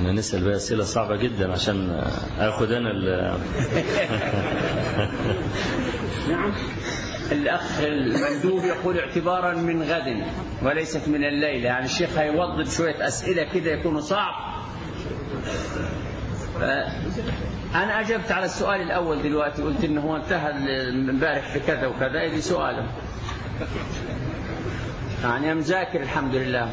احنا نسأل بقى أسئلة صعبة جدا عشان آخد أنا ال نعم الأخ المندوب يقول اعتبارا من غد وليست من الليلة يعني الشيخ هيوضب شوية أسئلة كده يكونوا صعب أنا أجبت على السؤال الأول دلوقتي قلت إن هو انتهى امبارح بكذا وكذا إلي سؤاله يعني أنا مذاكر الحمد لله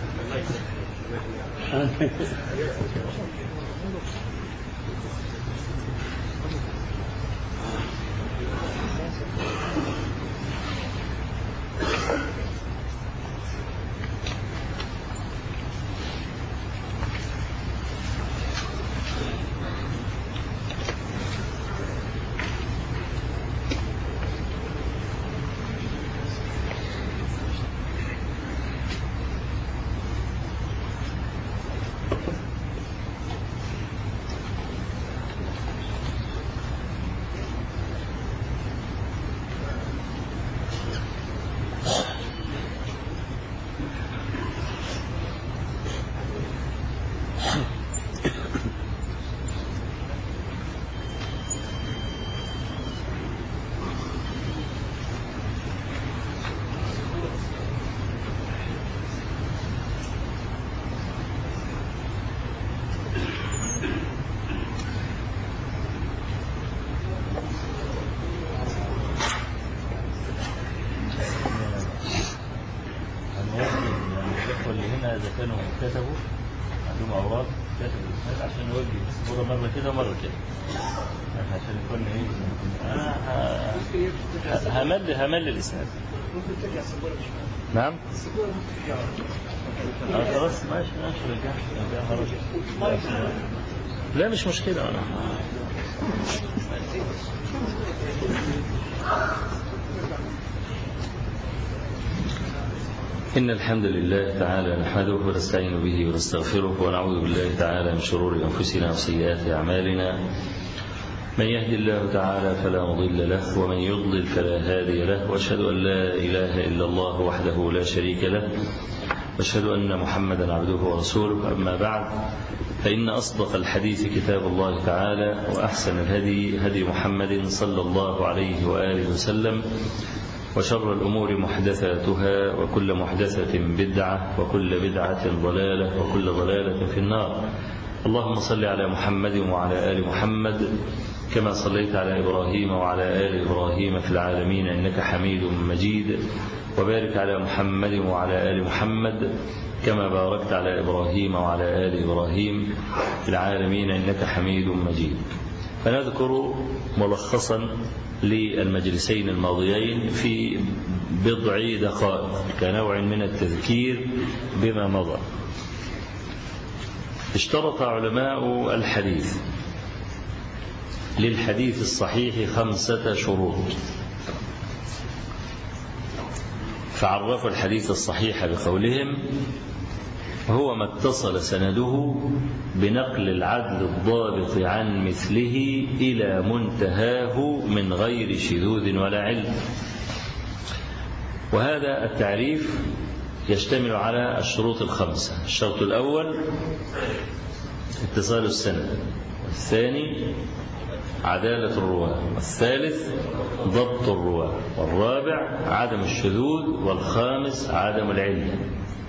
الإخوة اللي هنا إذا كانوا كتبوا عندهم أوراق كتبوا الإسناد عشان نوجه مرة مرة كده ومرة كده عشان يكون إيه أنا ه- همل همل الإسناد نعم آه خلاص ماشي ماشي رجع رجع خلاص لا مش مشكلة أنا إن الحمد لله تعالى نحمده ونستعين به ونستغفره ونعوذ بالله تعالى من شرور أنفسنا وسيئات أعمالنا من يهد الله تعالى فلا مضل له ومن يضلل فلا هادي له وأشهد أن لا إله إلا الله وحده لا شريك له وأشهد أن محمدا عبده ورسوله أما بعد فإن أصدق الحديث كتاب الله تعالى وأحسن الهدي هدي محمد صلى الله عليه وآله وسلم وشر الأمور محدثاتها وكل محدثة بدعة وكل بدعة ضلالة وكل ضلالة في النار اللهم صل على محمد وعلى آل محمد كما صليت على إبراهيم وعلى آل إبراهيم في العالمين إنك حميد مجيد وبارك على محمد وعلى آل محمد كما باركت على إبراهيم وعلى آل إبراهيم في العالمين إنك حميد مجيد فنذكر ملخصا للمجلسين الماضيين في بضع دقائق كنوع من التذكير بما مضى اشترط علماء الحديث للحديث الصحيح خمسة شروط فعرفوا الحديث الصحيح بقولهم هو ما اتصل سنده بنقل العدل الضابط عن مثله إلى منتهاه من غير شذوذ ولا علم وهذا التعريف يشتمل على الشروط الخمسة الشرط الأول اتصال السند والثاني عدالة الرواة والثالث ضبط الرواة والرابع عدم الشذوذ والخامس عدم العلم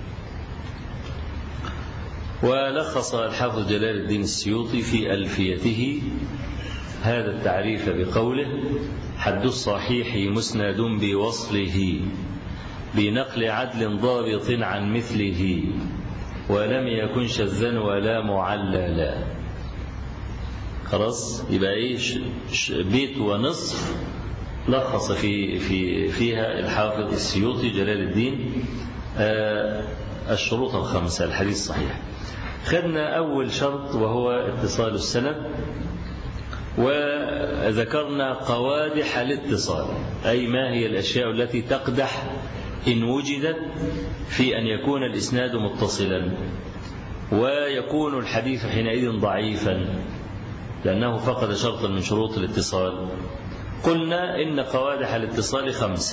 ولخص الحافظ جلال الدين السيوطي في ألفيته هذا التعريف بقوله حد الصحيح مسند بوصله بنقل عدل ضابط عن مثله ولم يكن شذا ولا معللا خلاص يبقى ايه بيت ونصف لخص في في فيها الحافظ السيوطي جلال الدين آه الشروط الخمسة الحديث الصحيح خدنا أول شرط وهو اتصال السند وذكرنا قوادح الاتصال أي ما هي الأشياء التي تقدح إن وجدت في أن يكون الإسناد متصلا ويكون الحديث حينئذ ضعيفا لأنه فقد شرطا من شروط الاتصال قلنا إن قوادح الاتصال خمسة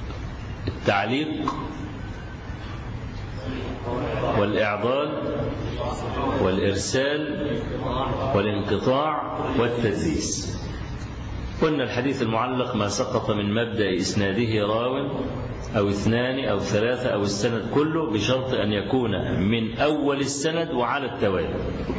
التعليق والإعضال والإرسال والانقطاع والتدليس قلنا الحديث المعلق ما سقط من مبدأ إسناده راو أو اثنان أو ثلاثة أو السند كله بشرط أن يكون من أول السند وعلى التوالي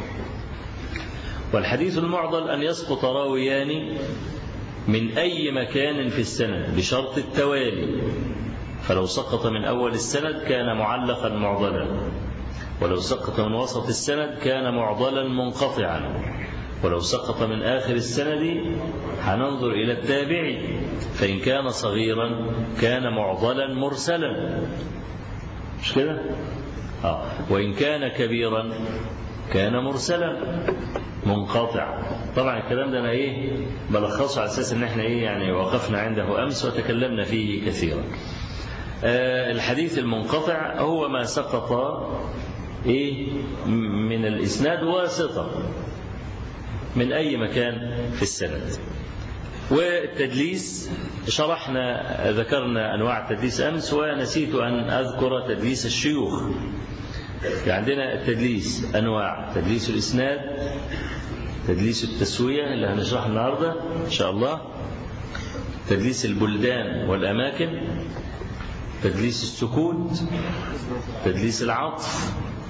والحديث المعضل أن يسقط راويان من أي مكان في السند بشرط التوالي فلو سقط من أول السند كان معلقا معضلا ولو سقط من وسط السند كان معضلا منقطعا ولو سقط من آخر السند هننظر إلى التابع فإن كان صغيرا كان معضلا مرسلا مش كده؟ آه. وإن كان كبيرا كان مرسلا منقطع طبعا الكلام ده أنا إيه بلخصه على أساس إن إحنا إيه يعني وقفنا عنده أمس وتكلمنا فيه كثيرا آه الحديث المنقطع هو ما سقط إيه من الإسناد واسطة من أي مكان في السند والتدليس شرحنا ذكرنا أنواع التدليس أمس ونسيت أن أذكر تدليس الشيوخ عندنا التدليس أنواع تدليس الإسناد تدليس التسوية اللي هنشرحها النهاردة إن شاء الله تدليس البلدان والأماكن تدليس السكوت تدليس العطف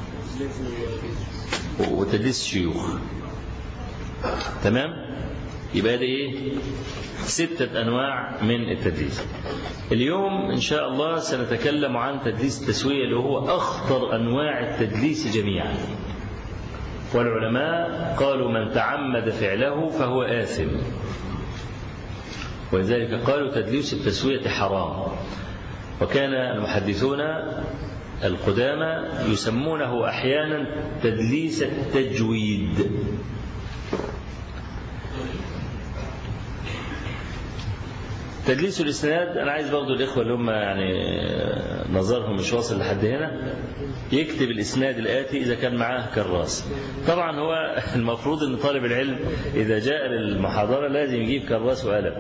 وتدليس الشيوخ تمام يبقى ده ايه ستة أنواع من التدليس اليوم إن شاء الله سنتكلم عن تدليس التسوية اللي هو أخطر أنواع التدليس جميعا والعلماء قالوا من تعمد فعله فهو آثم ولذلك قالوا تدليس التسوية حرام وكان المحدثون القدامى يسمونه أحيانا تدليس التجويد تدليس الاسناد انا عايز برضو الاخوه اللي هم يعني نظرهم مش واصل لحد هنا يكتب الاسناد الاتي اذا كان معاه كراس طبعا هو المفروض ان طالب العلم اذا جاء للمحاضره لازم يجيب كراس وقلم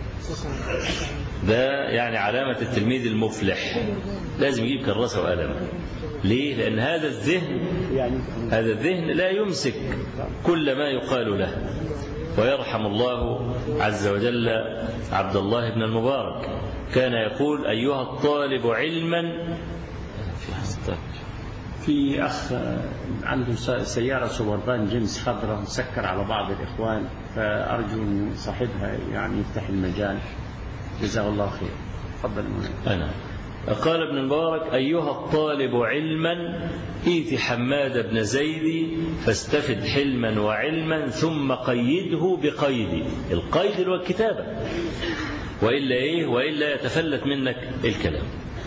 ده يعني علامه التلميذ المفلح لازم يجيب كراسه وقلم ليه لان هذا الذهن هذا الذهن لا يمسك كل ما يقال له ويرحم الله عز وجل عبد الله بن المبارك كان يقول أيها الطالب علما في أخ عنده سيارة سوبردان جيمس خضراء مسكر على بعض الإخوان فأرجو أن صاحبها يعني يفتح المجال جزاه الله خير تفضل أنا قال ابن المبارك أيها الطالب علما إيت حماد بن زيد فاستفد حلما وعلما ثم قيده بقيد القيد اللي هو الكتابة وإلا إيه وإلا يتفلت منك الكلام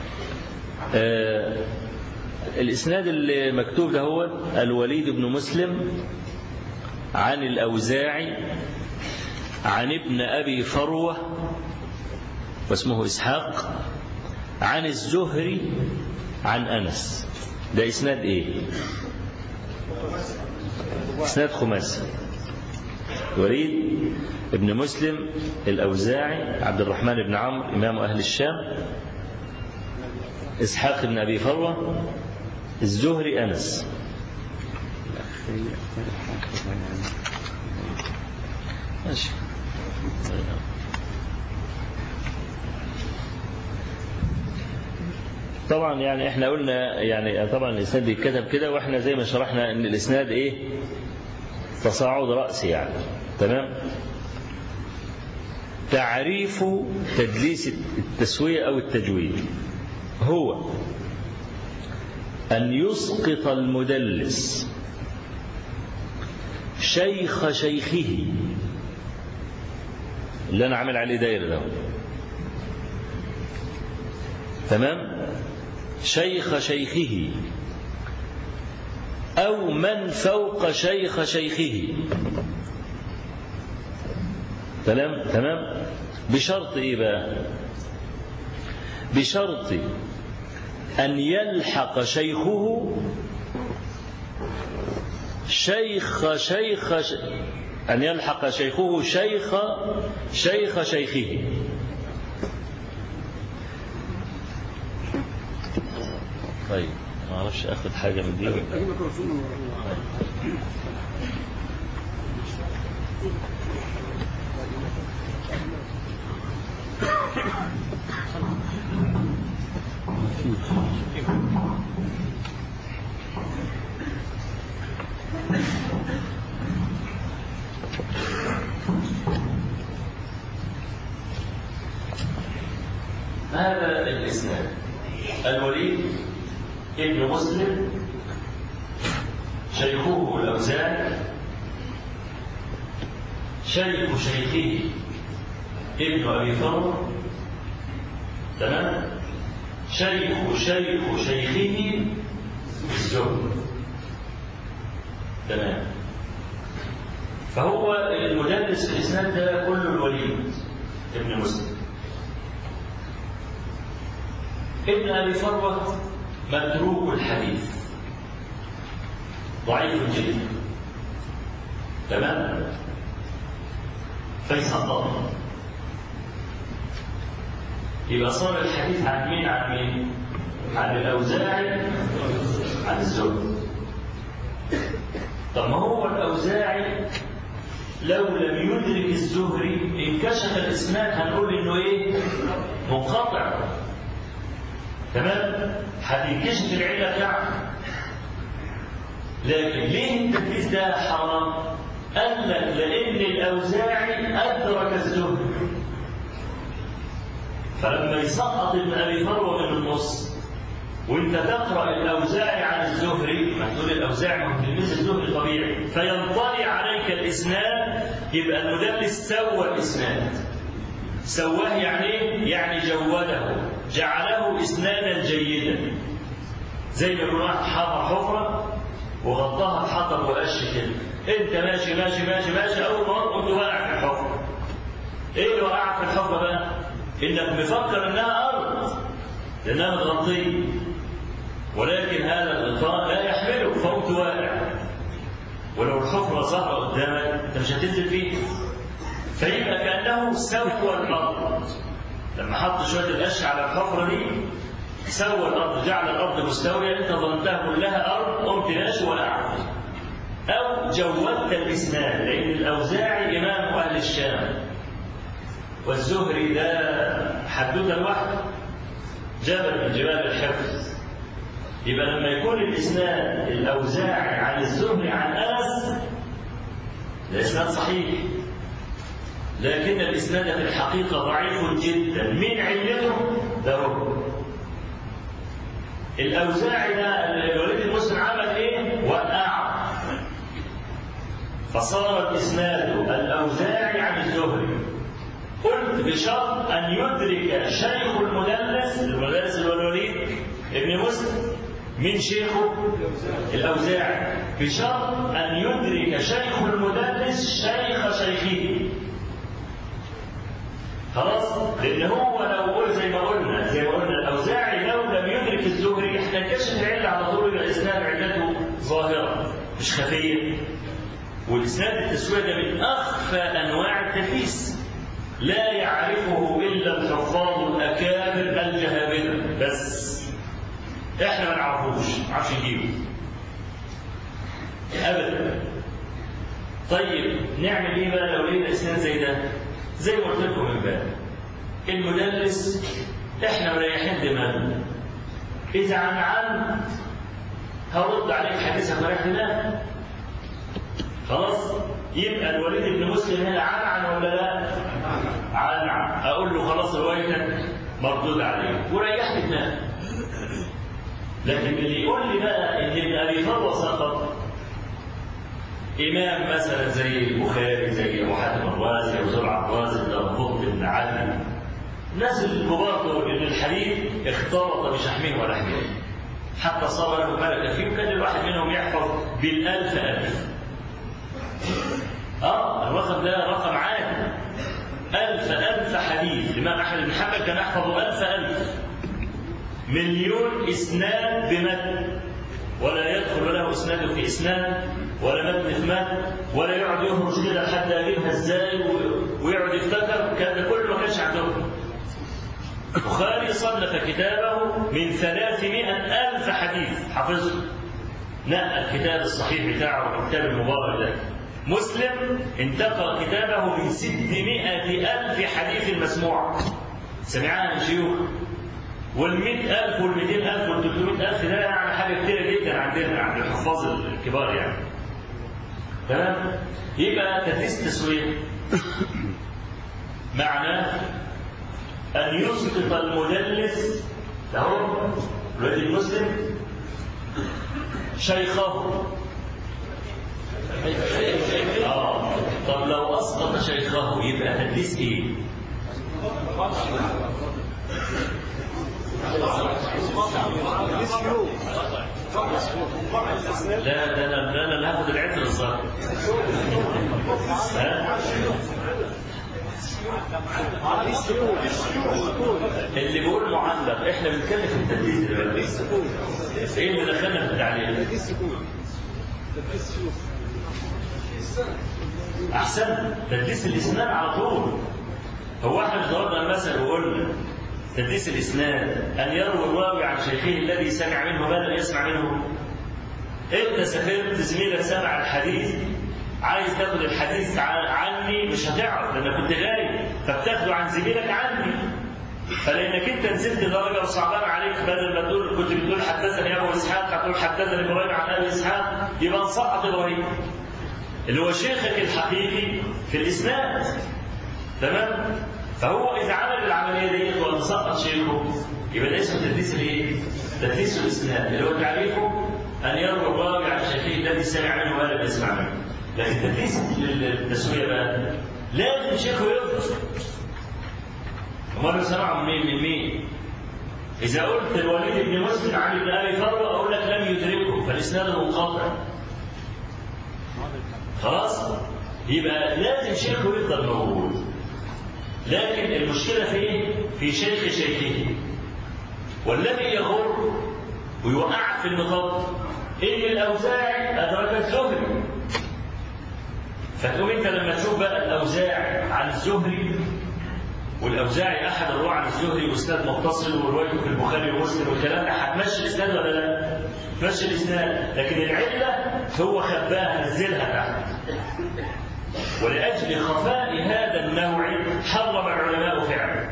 آه الإسناد اللي مكتوب ده هو الوليد بن مسلم عن الأوزاعي عن ابن أبي فروة واسمه إسحاق عن الزهري عن أنس ده إسناد إيه إسناد خماسي وليد ابن مسلم الأوزاعي عبد الرحمن بن عمرو إمام أهل الشام إسحاق بن أبي فروة الزهري أنس ماشي طبعا يعني احنا قلنا يعني طبعا الاسناد بيتكتب كده واحنا زي ما شرحنا ان الاسناد ايه تصاعد راسي يعني تمام تعريف تدليس التسويه او التجويد هو ان يسقط المدلس شيخ شيخه اللي انا عامل عليه دايره ده تمام شيخ شيخه أو من فوق شيخ شيخه تمام تمام بشرط إيه بقى بشرط أن يلحق شيخه شيخ شيخ أن يلحق شيخه شيخ شيخ شيخه طيب ما اعرفش اخد حاجه من دي ولا اجيب لك رسول الله هذا الاسناد الوليد ابن مسلم شيخه الاوزاعي شيخ شيخه ابن ابي ثور تمام شيخ شيخ شيخه الزهد تمام فهو المدرس في الاسناد ده كله الوليد ابن مسلم ابن ابي فروه متروك الحديث ضعيف جدا تمام فيسقط يبقى صار الحديث عن مين عن مين عن الاوزاعي عن الزهد طب ما هو الاوزاعي لو لم يدرك الزهري انكشف الاسناد هنقول انه ايه منقطع تمام هتنكشف العله بتاعته لكن ليه التدليس ده حرام قال لك لان الاوزاعي ادرك الزهري فلما يسقط ابن ابي فروه من النص وانت تقرا الاوزاعي عن الزهري ما تقول الاوزاعي ما هو تلميذ الزهري طبيعي فينطلي عليك الاسناد يبقى المدلس سوى الاسناد سواه يعني ايه؟ يعني جوده جعله اسنادا جيدا زي ما يكون واحد حفر حفره وغطاها بحطب وقش كده انت ماشي ماشي ماشي ماشي اول ما قمت واقع في الحفره ايه اللي وقعك في الحفره بقى؟ انك مفكر انها ارض لانها متغطيه ولكن هذا الغطاء لا يحمله فقمت واقع ولو الحفره ظهر قدامك انت مش هتنزل فيه فيبقى كانه سوى الارض لما حط شويه القش على الحفره دي سوى الارض جعل الارض مستويه انت ظننتها كلها ارض قمت ماشي وقعت او جودت الاسناد لان الاوزاعي امام اهل الشام والزهري ده حدوته لوحده جبل من جبال الحفظ يبقى لما يكون الاسناد الاوزاعي عن الزهري عن انس الاسناد صحيح لكن الاسناد في الحقيقه ضعيف جدا من علته ده هو الاوزاعي ده الوليد المسلم عمل ايه؟ وقع فصار الاسناد الاوزاعي عن الزهري قلت بشرط ان يدرك شيخ المدلس المدلس اللي هو الوليد ابن مسلم من شيخه الاوزاعي بشرط ان يدرك شيخ المدلس شيخ شيخه خلاص لان هو لو قلت زي ما قلنا زي ما قلنا الاوزاعي لو لم يدرك الزهري هتنكشف العله على طول يبقى الاسناد علته ظاهره مش خفيه والاسناد التسويه ده من اخفى انواع التدليس لا يعرفه الا الحفاظ الاكابر الجهابذه بس احنا ما نعرفوش ما نعرفش نجيبه ابدا طيب نعمل ايه بقى لو لقينا اسناد زي ده زي ما قلت لكم امبارح المدلس احنا مريحين دماغنا اذا عن عن هرد عليك حديثك مريح دماغك خلاص يبقى الوليد بن مسلم هنا عن عن ولا لا؟ عن عن اقول له خلاص روايتك مردود عليك وريحت دماغك لكن اللي يقول لي بقى ان ابن ابي فروه سقط امام مثلا زي البخاري زي ابو حاتم الرازي او زرع الرازي الدرقطني بن علي الناس الكبار دول ان الحديث اختلط بشحمه ولحمه حتى صار له ملكه فيه وكان الواحد منهم يحفظ بالالف الف اه الرقم ده رقم عادي ألف ألف حديث الإمام أحمد بن حنبل كان يحفظ ألف ألف مليون إسناد بمتن ولا يدخل له إسناد في إسناد ولا متن في متن ولا يقعد يهرش كده لحد أجيبها إزاي ويقعد يفتكر كان ده كله ما كانش عندهم البخاري صنف كتابه من ثلاثمائة ألف حديث حفظه نقى الكتاب الصحيح بتاعه الكتاب المبارك ده مسلم انتقى كتابه من ستمائة ألف حديث مسموع سمعها من شيوخ والمئة ألف والمئتين ألف والتلتمائة ألف ده يعني حاجة كتيرة جدا عندنا عند الحفاظ الكبار يعني تمام يبقى تدريس تسوية معناه أن يسقط المدلس له الرجل المسلم شيخه آه. طب لو أسقط شيخه يبقى تدليس إيه؟ لا ده انا ده انا اللي هاخد العطر الظاهر ها؟ اللي بيقول معلق احنا بنتكلم في التدليس دلوقتي ايه اللي دخلنا في التعليم؟ احسن تدليس الاسناد على طول هو احنا مش ضربنا المثل وقلنا تدليس الاسناد ان يروي الراوي عن شيخه الذي سمع منه ما لم يسمع منه انت سافرت زميلك سمع الحديث عايز تاخد الحديث عني مش هتعرف لان كنت غايب فبتاخده عن زميلك عني فلانك انت نزلت درجه وصعبان عليك بدل ما تقول كنت بتقول حدثني ابو اسحاق هتقول حدثني ابراهيم عن ابي اسحاق يبقى نسقط ابراهيم اللي هو شيخك الحقيقي في الاسناد تمام فهو اذا عمل العمليه ديت وانسقط شيخه يبقى ده اسمه تدليس الايه؟ تدليس الاسناد اللي هو تعريفه ان يروي الراوي عن شيخه الذي سمع منه ولا يسمع منه لكن تدليس التسويه بقى لازم شيخه يظهر امال سمعه من مين؟ من مين؟ إذا قلت الوليد بن مسلم عن ابن أبي فروة أقول لك لم يدركه فالإسناد منقطع. خلاص؟ يبقى لازم شيخه يفضل موجود. لكن المشكلة في ايه؟ في شيخ شيخه. والذي يغر ويوقعك في النقاط إن الأوزاعي أدرك الزهري. فتقوم أنت لما تشوف بقى الأوزاعي عن الزهري والأوزاعي أحد الرواة عن الزهري وإسناد متصل وروايته في البخاري ومسلم والكلام ده هتمشي الإسناد ولا لا؟ تمشي الإسناد، لكن العلة هو خباها نزلها تحت. ولأجل خفاء هذا النوع حرم العلماء فعله.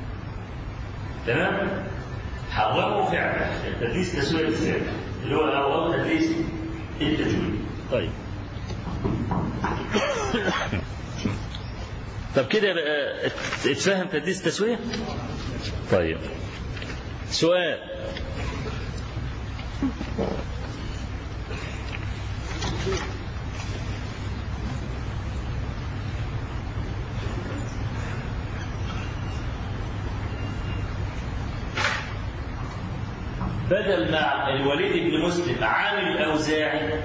تمام؟ حرموا فعله تدليس تسوية السر اللي هو أو تدليس التجويد. طيب. طب كده بقى اتفهم تدليس تسوية؟ طيب. سؤال بدل ما الوليد بن مسلم عن الأوزاعي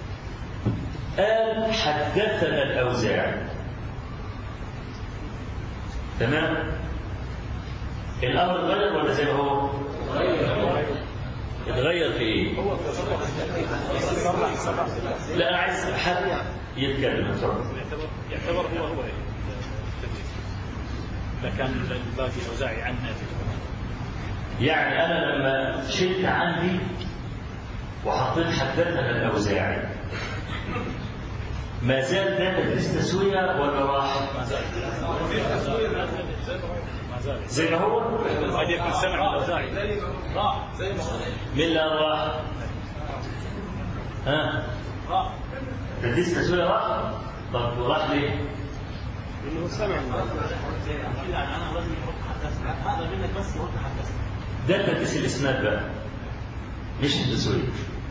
قال حدثنا الأوزاعي تمام الأمر اتغير ولا زي ما هو؟ اتغير في ايه؟ لا انا عايز حد يتكلم اتفضل يعتبر هو هو إذا كان الباقي أوزاعي عنه يعني انا لما شلت عندي وحطيت حدثنا الاوزاعي ما زال ده تدريس تسويه ولا راح؟ ما زال ما زال زي ما هو؟ قد يكون سمع من الأوزاعي مين اللي راح؟ ها؟ تدريس تسويه راح؟ طب وراح ليه؟ انه سمع ده تدريس الاسناد بقى مش التسويه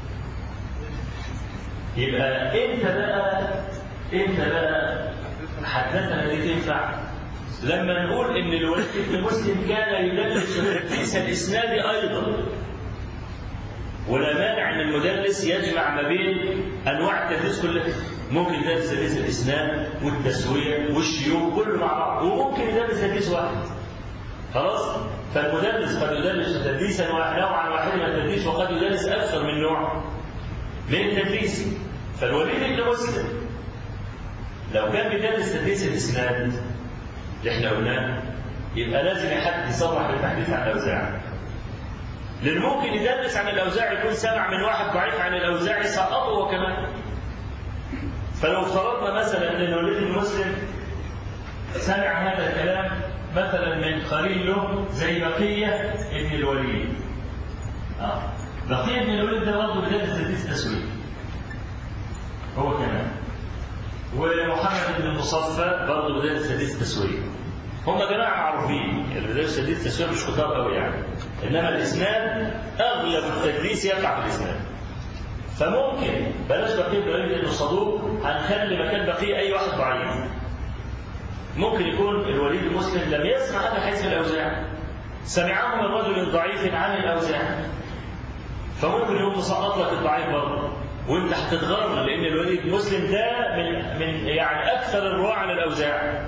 يبقى انت بقى انت بقى حدثنا دي تنفع لما نقول ان الوليد بن مسلم كان يدرس تدريس الاسناد ايضا ولا مانع ان المدرس يجمع ما بين انواع التدريس كلها ممكن يدرس تدريس الاسناد والتسويه والشيوخ كله مع بعض وممكن يدرس تدريس واحد خلاص فالمدرس قد يدرس تدريسا واحد- نوعا واحدا من التدريس وقد يدرس اكثر من نوع من التدريس فالوليد بن مسلم لو كان بيدرس تدريس الاسناد اللي احنا قلناه يبقى لازم حد يصرح بالتحديث عن الأوزاعي لأن ممكن يدرس عن الأوزاعي يكون سمع من واحد ضعيف عن الأوزاعي سقطه هو كمان فلو افترضنا مثلا أن الوليد المسلم سمع هذا الكلام مثلا من قرين له زي بقية ابن الوليد آه. بقية ابن الوليد ده برضه بيدرس تدريس تسويق هو كمان ومحمد بن المصفى برضه بيدرس تدريس تسويق هم جماعة معروفين اللي بيدرس تدريس تسويق مش كتار قوي يعني انما الاسناد اغلب التدريس يقع في الاسناد فممكن بلاش بقية بن الوليد انه صدوق هنخلي مكان بقية اي واحد ضعيف ممكن يكون الوليد المسلم لم يسمع هذا حيث الأوزاع سمعه من رجل ضعيف عن الأوزاع فممكن يقوم مسقط لك الضعيف برضه وانت هتتغر لان الوليد المسلم ده من من يعني اكثر الرواه عن الاوزاع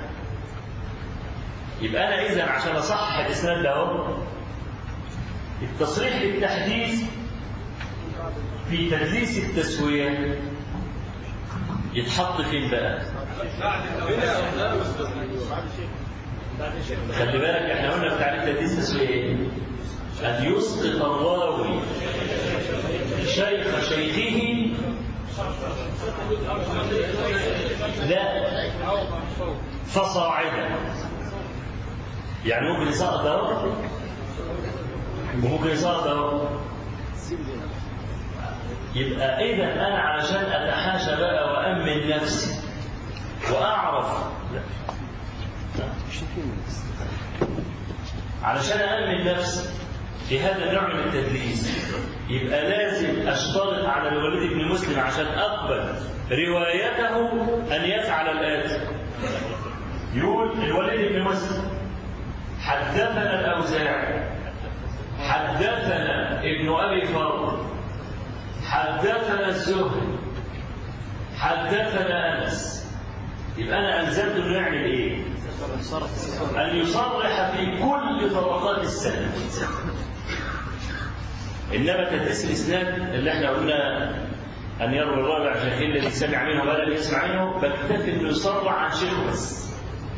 يبقى انا اذا عشان اصحح الاسناد ده اهو التصريح بالتحديث في تدريس التسويه يتحط فين بقى؟ خلي بالك احنا قلنا في تعريف تدريس التسويه ايه؟ ان يسقط الراوي شيخ شيخه لا فصاعدا يعني ممكن يسقط ده وممكن يسقط ده يبقى اذا انا علشان اتحاشى بقى وامن نفسي واعرف علشان امن نفسي في هذا النوع من التدليس يبقى لازم اشترط على الوليد بن مسلم عشان اقبل روايته ان يفعل الاتي يقول الوليد بن مسلم حدثنا الاوزاعي حدثنا ابن ابي فرد حدثنا الزهري حدثنا انس يبقى انا الزمته انه يعمل ايه؟ ان يصرح في كل طبقات السند انما تدريس الاسناد اللي احنا قلنا ان يروي الراوي عن شيخين الذي سمع منه ولا لم يسمع منه بكتفي انه يصرح عن شيخه بس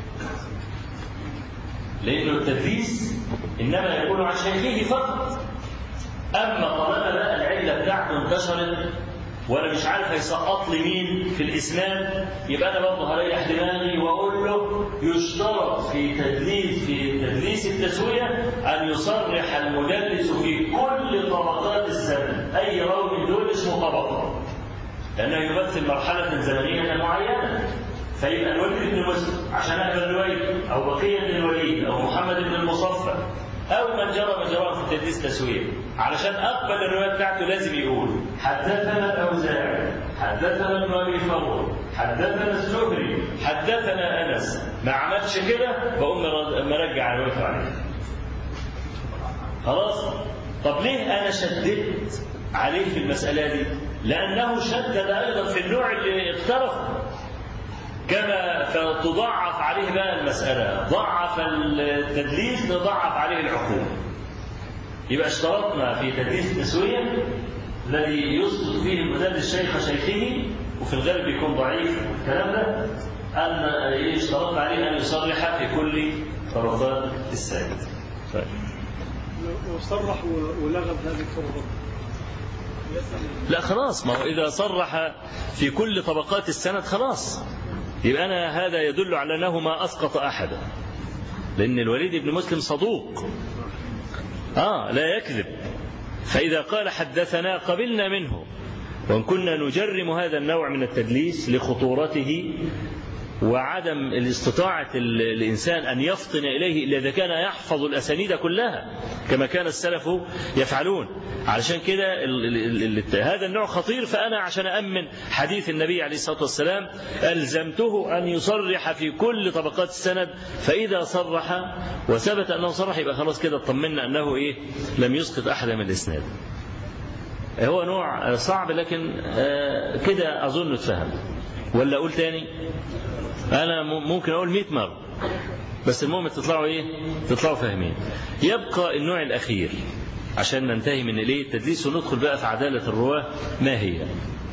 لانه التدريس انما يكون عن شيخه فقط اما طالما بقى العله بتاعته انتشرت وانا مش عارف هيسقط لي مين في الاسناد يبقى انا برضه هريح دماغي واقول له يشترط في تدليس في تدليس التسويه ان يصرح المدلس في كل طبقات السند اي راوي من دول اسمه طبقه لانه يمثل مرحله زمنيه معينه فيبقى الوليد بن مسلم عشان اقبل روايته او بقيه بن الوليد او محمد بن المصفى أو من جرى مجراه في تدريس تسوية علشان أقبل الرواية بتاعته لازم يقول حدثنا الأوزاعي حدثنا ابن أبي فروة حدثنا الزهري حدثنا أنس ما عملش كده بقوم مرجع روايته عليه خلاص طب ليه أنا شددت عليه في المسألة دي لأنه شدد أيضا في النوع اللي اقترفه كما فتضعف عليه بقى المسألة ضعف التدليس نضعف عليه العقوبة يبقى اشترطنا في تدليس التسوية الذي يسقط فيه المدلس شيخ شيخه وفي الغالب يكون ضعيف الكلام ده أن اشترطنا عليه أن يصرح في كل طرقات السائد طيب. وصرح ولغى بهذه الطرق لا خلاص ما هو إذا صرح في كل طبقات السند خلاص يبقى أنا هذا يدل على أنه ما أسقط أحدا لأن الوليد بن مسلم صدوق آه لا يكذب فإذا قال حدثنا قبلنا منه وإن كنا نجرم هذا النوع من التدليس لخطورته وعدم الاستطاعة الإنسان أن يفطن إليه إلا إذا كان يحفظ الأسانيد كلها كما كان السلف يفعلون علشان كده هذا النوع خطير فأنا عشان أمن حديث النبي عليه الصلاة والسلام ألزمته أن يصرح في كل طبقات السند فإذا صرح وثبت أنه صرح يبقى خلاص كده اطمنا أنه إيه لم يسقط أحدا من الإسناد هو نوع صعب لكن كده أظن اتفهم ولا أقول تاني أنا ممكن أقول 100 مرة بس المهم تطلعوا إيه تطلعوا فاهمين يبقى النوع الأخير عشان ننتهي من إليه التدليس وندخل بقى في عدالة الرواة ما هي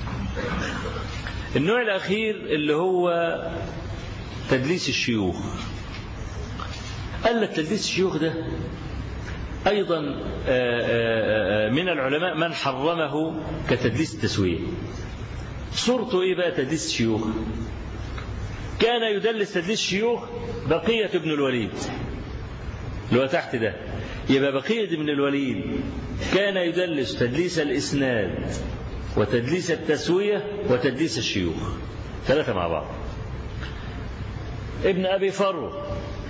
النوع الأخير اللي هو تدليس الشيوخ قال لك تدليس الشيوخ ده أيضا آه، آه، آه، من العلماء من حرمه كتدليس التسوية صورته إيه بقى تدليس الشيوخ كان يدلس تدليس الشيوخ بقية ابن الوليد اللي هو تحت ده يبقى بقية ابن الوليد كان يدلس تدليس الإسناد وتدليس التسوية وتدليس الشيوخ ثلاثة مع بعض ابن أبي فروة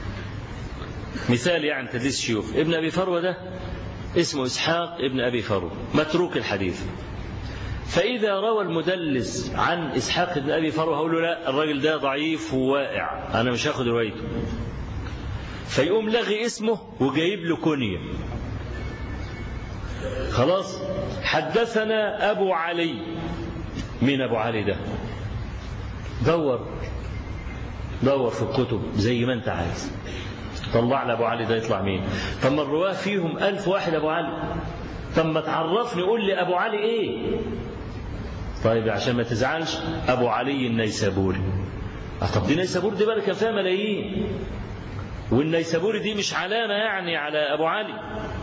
مثال يعني تدليس الشيوخ ابن أبي فروة ده اسمه إسحاق ابن أبي فروة متروك الحديث فإذا روى المدلس عن إسحاق بن أبي فروة هقول له لا الراجل ده ضعيف وواقع أنا مش هاخد روايته فيقوم لغي اسمه وجايب له كنية خلاص حدثنا أبو علي مين أبو علي ده دور دور في الكتب زي ما أنت عايز طلع لي أبو علي ده يطلع مين طب ما الرواه فيهم ألف واحد أبو علي طب ما تعرفني قول لي أبو علي إيه طيب عشان ما تزعلش أبو علي النيسابوري طب دي نيسابور دي بقى كان فيها ملايين والنيسابوري دي مش علامة يعني على أبو علي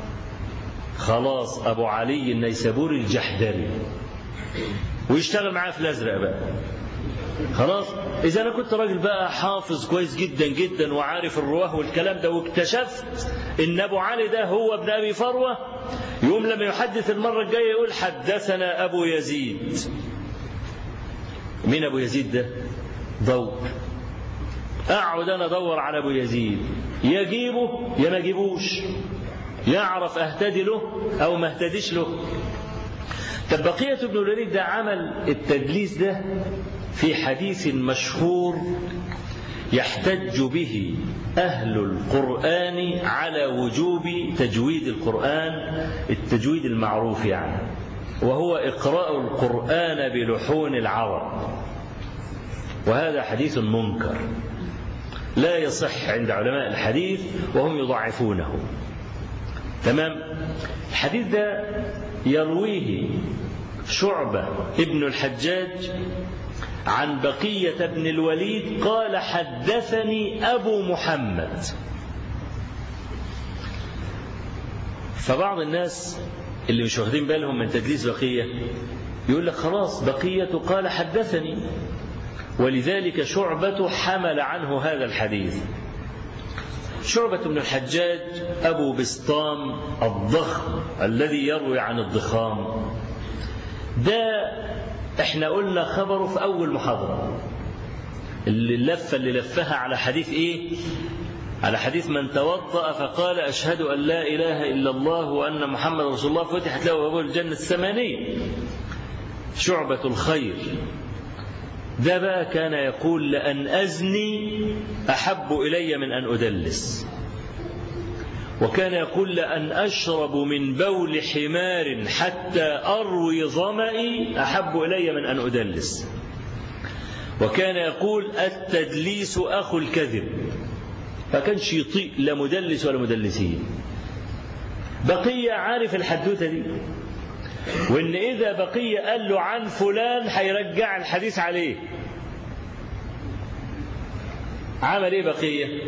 خلاص أبو علي النيسابوري الجحدري ويشتغل معاه في الأزرق بقى خلاص إذا أنا كنت راجل بقى حافظ كويس جدا جدا وعارف الرواه والكلام ده واكتشفت إن أبو علي ده هو ابن أبي فروة يوم لما يحدث المرة الجاية يقول حدثنا أبو يزيد مين أبو يزيد ده ضوء أقعد أنا أدور على أبو يزيد يجيبه يا ما أجيبوش يعرف أهتدي له أو ما اهتديش له طب بقية ابن الوليد ده عمل التدليس ده في حديث مشهور يحتج به أهل القرآن على وجوب تجويد القرآن التجويد المعروف يعني وهو إقراء القرآن بلحون العرب وهذا حديث منكر لا يصح عند علماء الحديث وهم يضعفونه تمام الحديث ده يرويه شعبة ابن الحجاج عن بقية بن الوليد قال حدثني أبو محمد فبعض الناس اللي مش واخدين بالهم من تدليس بقية يقول لك خلاص بقية قال حدثني ولذلك شعبة حمل عنه هذا الحديث شعبة بن الحجاج أبو بسطام الضخم الذي يروي عن الضخام ده احنا قلنا خبره في أول محاضرة اللي اللفة اللي لفها على حديث إيه على حديث من توضأ فقال أشهد أن لا إله إلا الله وأن محمد رسول الله فتحت له أبواب الجنة الثمانية شعبة الخير ده بقى كان يقول لأن أزني أحب إلي من أن أدلس وكان يقول لأن أشرب من بول حمار حتى أروي ظمئي أحب إلي من أن أدلس وكان يقول التدليس أخو الكذب فكانش يطيق لا مدلس ولا مدلسين بقية عارف الحدوتة دي وإن إذا بقية قال له عن فلان هيرجع الحديث عليه عمل إيه بقية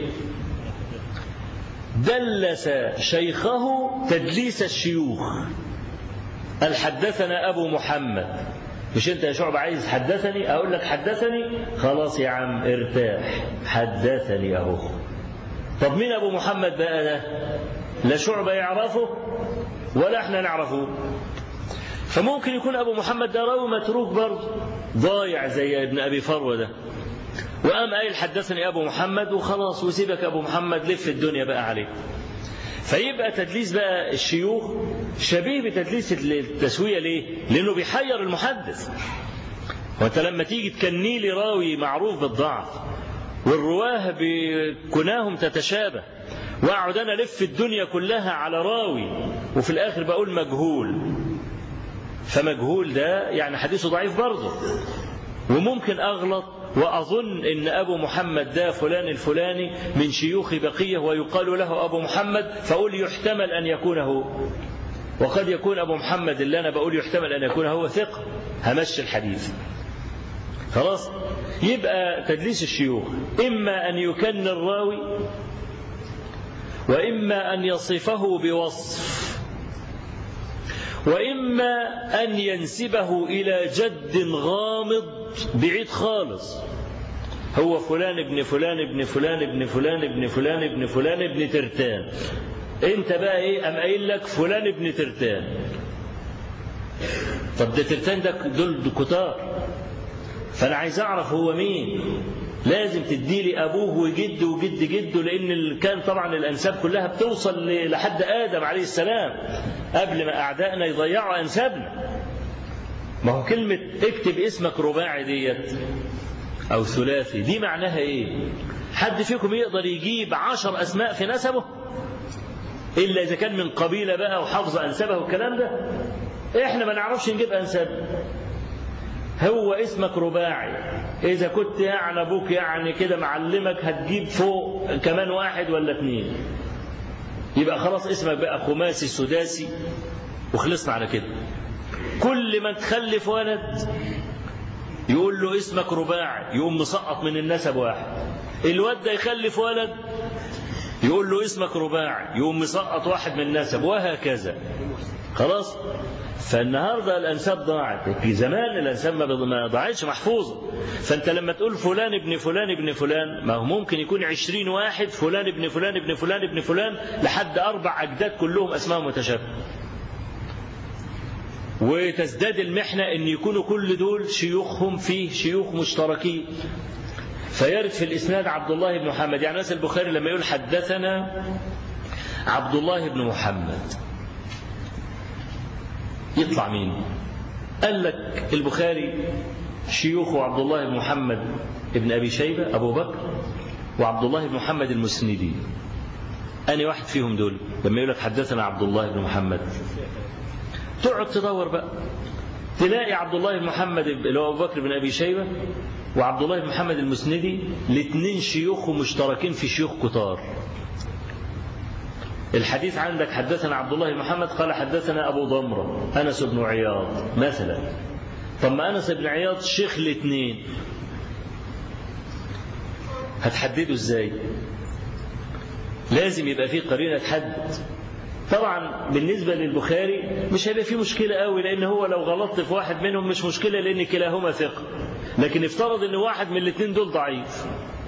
دلس شيخه تدليس الشيوخ قال حدثنا أبو محمد مش أنت يا شعب عايز حدثني أقول لك حدثني خلاص يا عم ارتاح حدثني أهو طب مين أبو محمد بقى ده لا شعبة يعرفه ولا احنا نعرفه فممكن يكون أبو محمد ده راوي متروك برضه ضايع زي ابن أبي فروة ده وقام قايل حدثني أبو محمد وخلاص وسيبك أبو محمد لف الدنيا بقى عليه فيبقى تدليس بقى الشيوخ شبيه بتدليس التسوية ليه؟ لأنه بيحير المحدث وانت لما تيجي تكني لي راوي معروف بالضعف والرواه بكناهم تتشابه واقعد انا الف الدنيا كلها على راوي وفي الاخر بقول مجهول فمجهول ده يعني حديثه ضعيف برضه وممكن اغلط واظن ان ابو محمد ده فلان الفلاني من شيوخ بقيه ويقال له ابو محمد فاقول يحتمل ان يكون هو وقد يكون ابو محمد اللي انا بقول يحتمل ان يكون هو ثقه همشي الحديث خلاص يبقى تدليس الشيوخ اما ان يكن الراوي وإما أن يصفه بوصف وإما أن ينسبه إلى جد غامض بعيد خالص هو فلان ابن فلان ابن فلان ابن فلان ابن فلان ابن فلان ابن ترتان انت بقى ايه ام قايل لك فلان ابن ترتان طب ده ترتان ده دول كتار فانا عايز اعرف هو مين لازم تدي لي ابوه وجده وجد جده لان كان طبعا الانساب كلها بتوصل لحد ادم عليه السلام قبل ما اعدائنا يضيعوا انسابنا ما هو كلمه اكتب اسمك رباعي ديت او ثلاثي دي معناها ايه حد فيكم يقدر يجيب عشر اسماء في نسبه الا اذا كان من قبيله بقى وحافظ انسابه والكلام ده احنا ما نعرفش نجيب انساب هو اسمك رباعي إذا كنت يعني أبوك يعني كده معلمك هتجيب فوق كمان واحد ولا اثنين يبقى خلاص اسمك بقى خماسي سداسي وخلصنا على كده كل ما تخلف ولد يقول له اسمك رباعي يقوم مسقط من النسب واحد الواد ده يخلف ولد يقول له اسمك رباعي يقوم مسقط واحد من النسب وهكذا خلاص فالنهارده الانساب ضاعت في زمان الانساب ما ضاعتش محفوظه فانت لما تقول فلان ابن فلان ابن فلان ما هو ممكن يكون عشرين واحد فلان ابن فلان ابن فلان ابن فلان لحد اربع اجداد كلهم اسمائهم متشابهه وتزداد المحنه ان يكونوا كل دول شيوخهم فيه شيوخ مشتركين فيرد في الاسناد عبد الله بن محمد يعني مثلا البخاري لما يقول حدثنا عبد الله بن محمد يطلع مين قال لك البخاري شيوخه عبد الله بن محمد بن أبي شيبة أبو بكر وعبد الله بن محمد المسندي أنا واحد فيهم دول لما يقول لك حدثنا عبد الله بن محمد تقعد تدور بقى تلاقي عبد الله بن محمد اللي هو أبو بكر بن أبي شيبة وعبد الله بن محمد المسندي الاثنين شيوخه مشتركين في شيوخ كتار الحديث عندك حدثنا عبد الله بن محمد قال حدثنا أبو ضمرة أنس بن عياض مثلا طب ما أنس بن عياض شيخ الاثنين هتحدده ازاي لازم يبقى فيه قرينة تحدد طبعا بالنسبة للبخاري مش هيبقى فيه مشكلة قوي لأن هو لو غلطت في واحد منهم مش مشكلة لأن كلاهما ثقة لكن افترض أن واحد من الاثنين دول ضعيف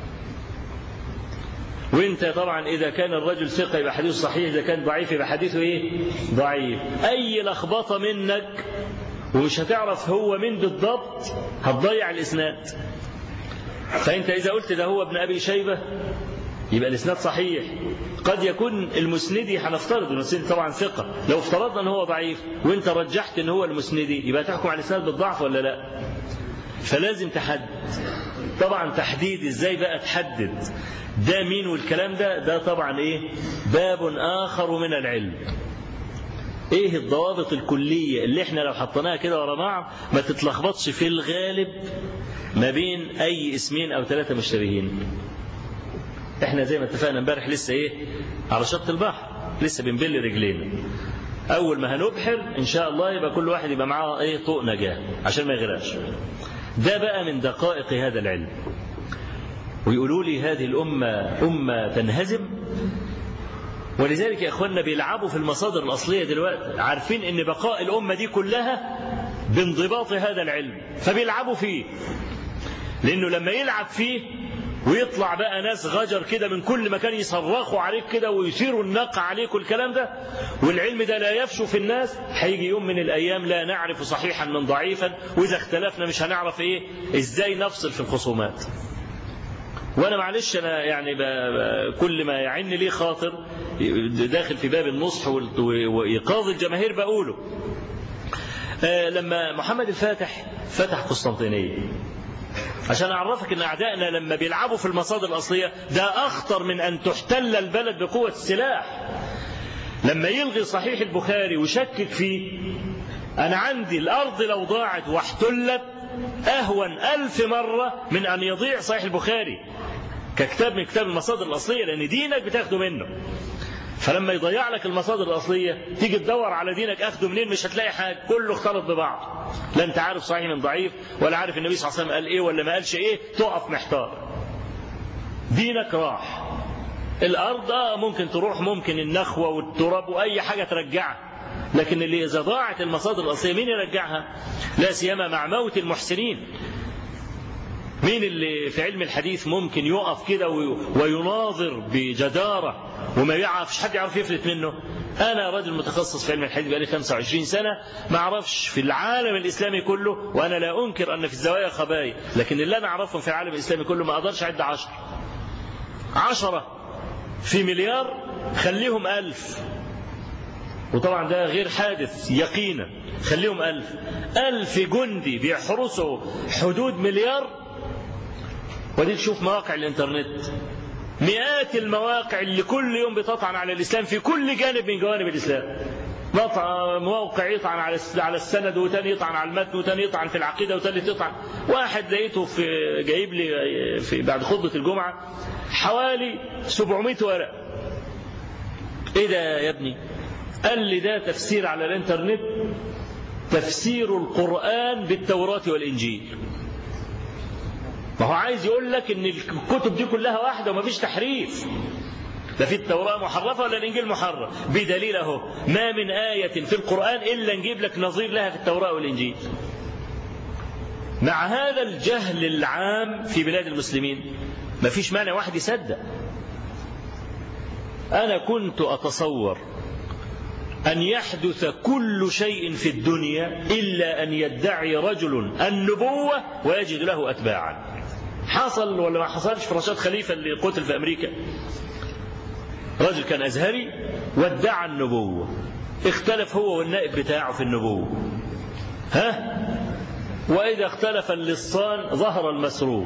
وانت طبعا اذا كان الرجل ثقه يبقى حديثه صحيح اذا كان ضعيف يبقى حديثه ايه ضعيف اي لخبطه منك ومش هتعرف هو مين بالضبط هتضيع الاسناد فانت اذا قلت ده هو ابن ابي شيبه يبقى الاسناد صحيح قد يكون المسندي هنفترض المسندي طبعا ثقه لو افترضنا ان هو ضعيف وانت رجحت ان هو المسندي يبقى تحكم على الاسناد بالضعف ولا لا فلازم تحدد طبعا تحديد ازاي بقى تحدد ده مين والكلام ده ده طبعا ايه باب اخر من العلم ايه الضوابط الكليه اللي احنا لو حطيناها كده ورا بعض ما تتلخبطش في الغالب ما بين اي اسمين او ثلاثه مشتبهين احنا زي ما اتفقنا امبارح لسه ايه على شط البحر لسه بنبل رجلينا اول ما هنبحر ان شاء الله يبقى كل واحد يبقى معاه ايه طوق نجاه عشان ما يغرقش ده بقى من دقائق هذا العلم ويقولوا لي هذه الأمة أمة تنهزم ولذلك يا إخواننا بيلعبوا في المصادر الأصلية دلوقتي عارفين أن بقاء الأمة دي كلها بانضباط هذا العلم فبيلعبوا فيه لأنه لما يلعب فيه ويطلع بقى ناس غجر كده من كل مكان يصرخوا عليك كده ويثيروا النقع عليك والكلام ده والعلم ده لا يفشو في الناس هيجي يوم من الايام لا نعرف صحيحا من ضعيفا واذا اختلفنا مش هنعرف ايه ازاي نفصل في الخصومات وانا معلش انا يعني ب... ب... كل ما يعن لي خاطر داخل في باب النصح وايقاظ الجماهير بقوله آه لما محمد الفاتح فتح قسطنطينيه عشان اعرفك ان اعدائنا لما بيلعبوا في المصادر الاصليه ده اخطر من ان تحتل البلد بقوه السلاح لما يلغي صحيح البخاري ويشكك فيه انا عندي الارض لو ضاعت واحتلت أهون ألف مرة من أن يضيع صحيح البخاري ككتاب من كتاب المصادر الأصلية لأن دينك بتاخده منه فلما يضيع لك المصادر الأصلية تيجي تدور على دينك أخده منين مش هتلاقي حاجة كله اختلط ببعض لا أنت عارف صحيح من ضعيف ولا عارف النبي صلى الله عليه وسلم قال إيه ولا ما قالش إيه تقف محتار دينك راح الأرض آه ممكن تروح ممكن النخوة والتراب وأي حاجة ترجعها لكن اللي إذا ضاعت المصادر الأصلية مين يرجعها لا سيما مع موت المحسنين مين اللي في علم الحديث ممكن يقف كده ويناظر بجدارة وما يعرفش حد يعرف يفلت منه أنا رجل متخصص في علم الحديث بقالي 25 سنة ما أعرفش في العالم الإسلامي كله وأنا لا أنكر أن في الزوايا خبايا لكن اللي أنا أعرفهم في العالم الإسلامي كله ما أقدرش أعد عشر عشرة في مليار خليهم ألف وطبعا ده غير حادث يقينا خليهم ألف ألف جندي بيحرسوا حدود مليار ودي تشوف مواقع الانترنت مئات المواقع اللي كل يوم بتطعن على الإسلام في كل جانب من جوانب الإسلام موقع يطعن على على السند وتاني يطعن على المتن وتاني يطعن في العقيده وتالت يطعن واحد لقيته في جايب لي في بعد خطبه الجمعه حوالي 700 ورقه ايه ده يا ابني قال لي ده تفسير على الانترنت تفسير القران بالتوراه والانجيل ما هو عايز يقول لك ان الكتب دي كلها واحده ومفيش تحريف لا في التوراة محرفة ولا الإنجيل محرف بدليل أهو ما من آية في القرآن إلا نجيب لك نظير لها في التوراة والإنجيل مع هذا الجهل العام في بلاد المسلمين ما فيش مانع واحد يصدق أنا كنت أتصور أن يحدث كل شيء في الدنيا إلا أن يدعي رجل النبوة ويجد له أتباعا حصل ولا ما حصلش في رشاد خليفة اللي قتل في أمريكا رجل كان أزهري وادعى النبوة اختلف هو والنائب بتاعه في النبوة ها وإذا اختلف اللصان ظهر المسروق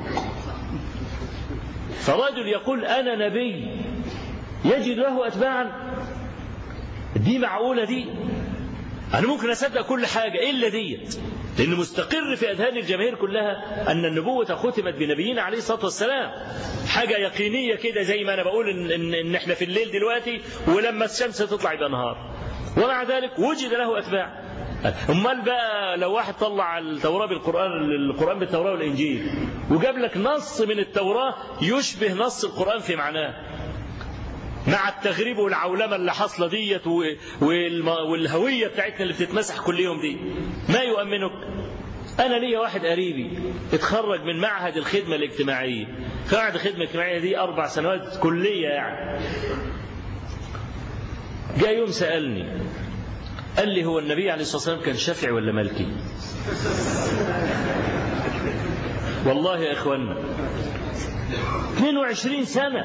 فرجل يقول أنا نبي يجد له أتباعا دي معقولة دي أنا ممكن أصدق كل حاجة إلا ديت لأن مستقر في أذهان الجماهير كلها أن النبوة ختمت بنبينا عليه الصلاة والسلام حاجة يقينية كده زي ما أنا بقول إن, إن, إن إحنا في الليل دلوقتي ولما الشمس تطلع يبقى نهار ومع ذلك وجد له أتباع امال بقى لو واحد طلع التوراه بالقران القران بالتوراه والانجيل وجاب لك نص من التوراه يشبه نص القران في معناه مع التغريب والعولمه اللي حاصله ديت والهويه بتاعتنا اللي بتتمسح كل يوم دي ما يؤمنك انا ليا واحد قريبي اتخرج من معهد الخدمه الاجتماعيه معهد الخدمه الاجتماعيه دي اربع سنوات كليه يعني جاء يوم سالني قال لي هو النبي عليه الصلاه والسلام كان شافعي ولا مالكي والله يا اخوانا 22 سنه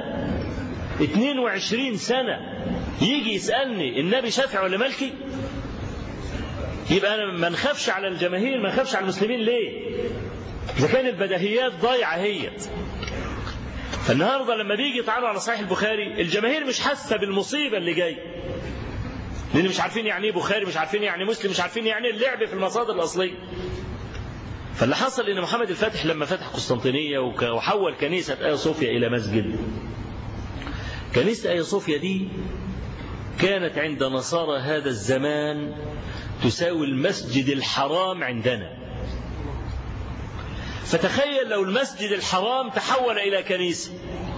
22 سنة يجي يسألني النبي شافعي ولا مالكي يبقى أنا ما نخافش على الجماهير ما نخافش على المسلمين ليه إذا كان البديهيات ضايعة هي فالنهاردة لما بيجي يطعنوا على صحيح البخاري الجماهير مش حاسة بالمصيبة اللي جاي لأن مش عارفين يعني ايه بخاري مش عارفين يعني مسلم مش عارفين يعني اللعب في المصادر الأصلية فاللي حصل ان محمد الفاتح لما فتح قسطنطينيه وحول كنيسه ايا صوفيا الى مسجد كنيسة أيا صوفيا دي كانت عند نصارى هذا الزمان تساوي المسجد الحرام عندنا فتخيل لو المسجد الحرام تحول إلى كنيسة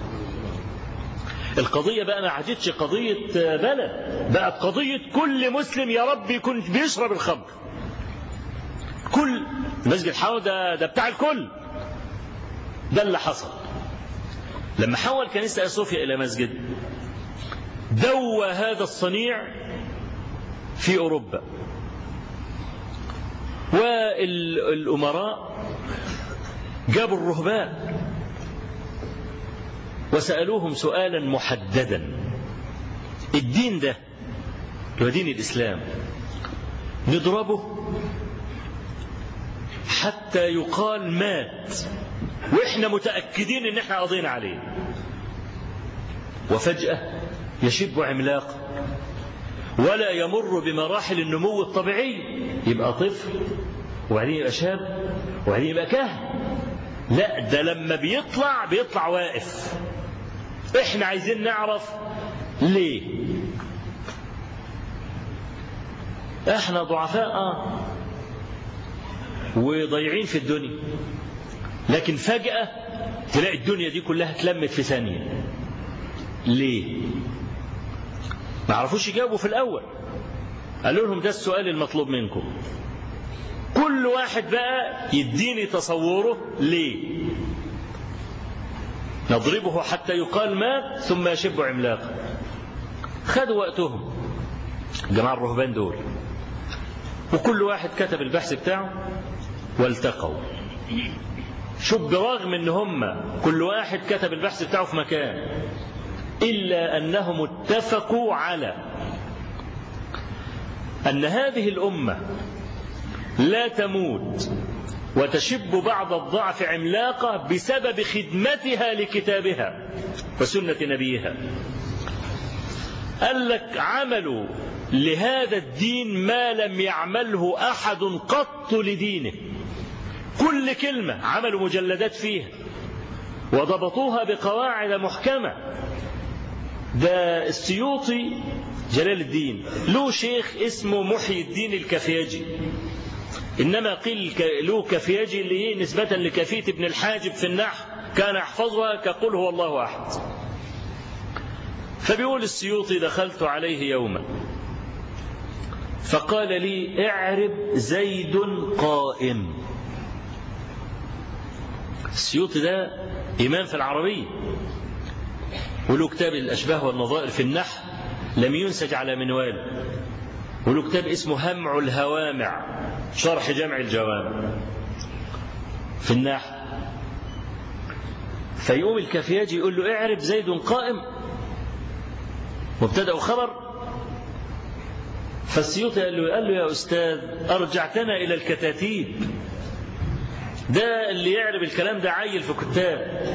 القضية بقى ما عادتش قضية بلد بقت قضية كل مسلم يا رب يكون بيشرب الخمر كل المسجد الحرام ده, ده بتاع الكل ده اللي حصل لما حول كنيسة صوفيا إلى مسجد دوى هذا الصنيع في أوروبا والأمراء جابوا الرهبان وسألوهم سؤالا محددا الدين ده هو دين الإسلام نضربه حتى يقال مات واحنا متأكدين ان احنا قضينا عليه وفجأة يشب عملاق ولا يمر بمراحل النمو الطبيعي يبقى طفل وبعدين يبقى شاب وبعدين يبقى كهن لا ده لما بيطلع بيطلع واقف احنا عايزين نعرف ليه احنا ضعفاء اه وضيعين في الدنيا لكن فجأة تلاقي الدنيا دي كلها اتلمت في ثانية ليه ما عرفوش يجاوبوا في الأول قالوا لهم ده السؤال المطلوب منكم كل واحد بقى يديني تصوره ليه نضربه حتى يقال مات ثم يشب عملاقا خدوا وقتهم جماعة الرهبان دول وكل واحد كتب البحث بتاعه والتقوا شوف برغم ان هم كل واحد كتب البحث بتاعه في مكان الا انهم اتفقوا على ان هذه الامه لا تموت وتشب بعض الضعف عملاقه بسبب خدمتها لكتابها وسنه نبيها قال لك عملوا لهذا الدين ما لم يعمله احد قط لدينه كل كلمه عملوا مجلدات فيها وضبطوها بقواعد محكمه ده السيوطي جلال الدين له شيخ اسمه محي الدين الكفياجي انما قيل له كفياجي اللي هي نسبه لكفيه ابن الحاجب في النحو كان يحفظها كقل هو الله احد فبيقول السيوطي دخلت عليه يوما فقال لي اعرب زيد قائم السيوطي ده إمام في العربية وله كتاب الأشباه والنظائر في النحو لم ينسج على منوال وله كتاب اسمه همع الهوامع شرح جمع الجوامع في النحو فيقوم الكفياجي يقول له اعرب زيد قائم مبتدا وخبر فالسيوطي قال له قال له يا استاذ ارجعتنا الى الكتاتيب ده اللي يعرف الكلام ده عيل في كتاب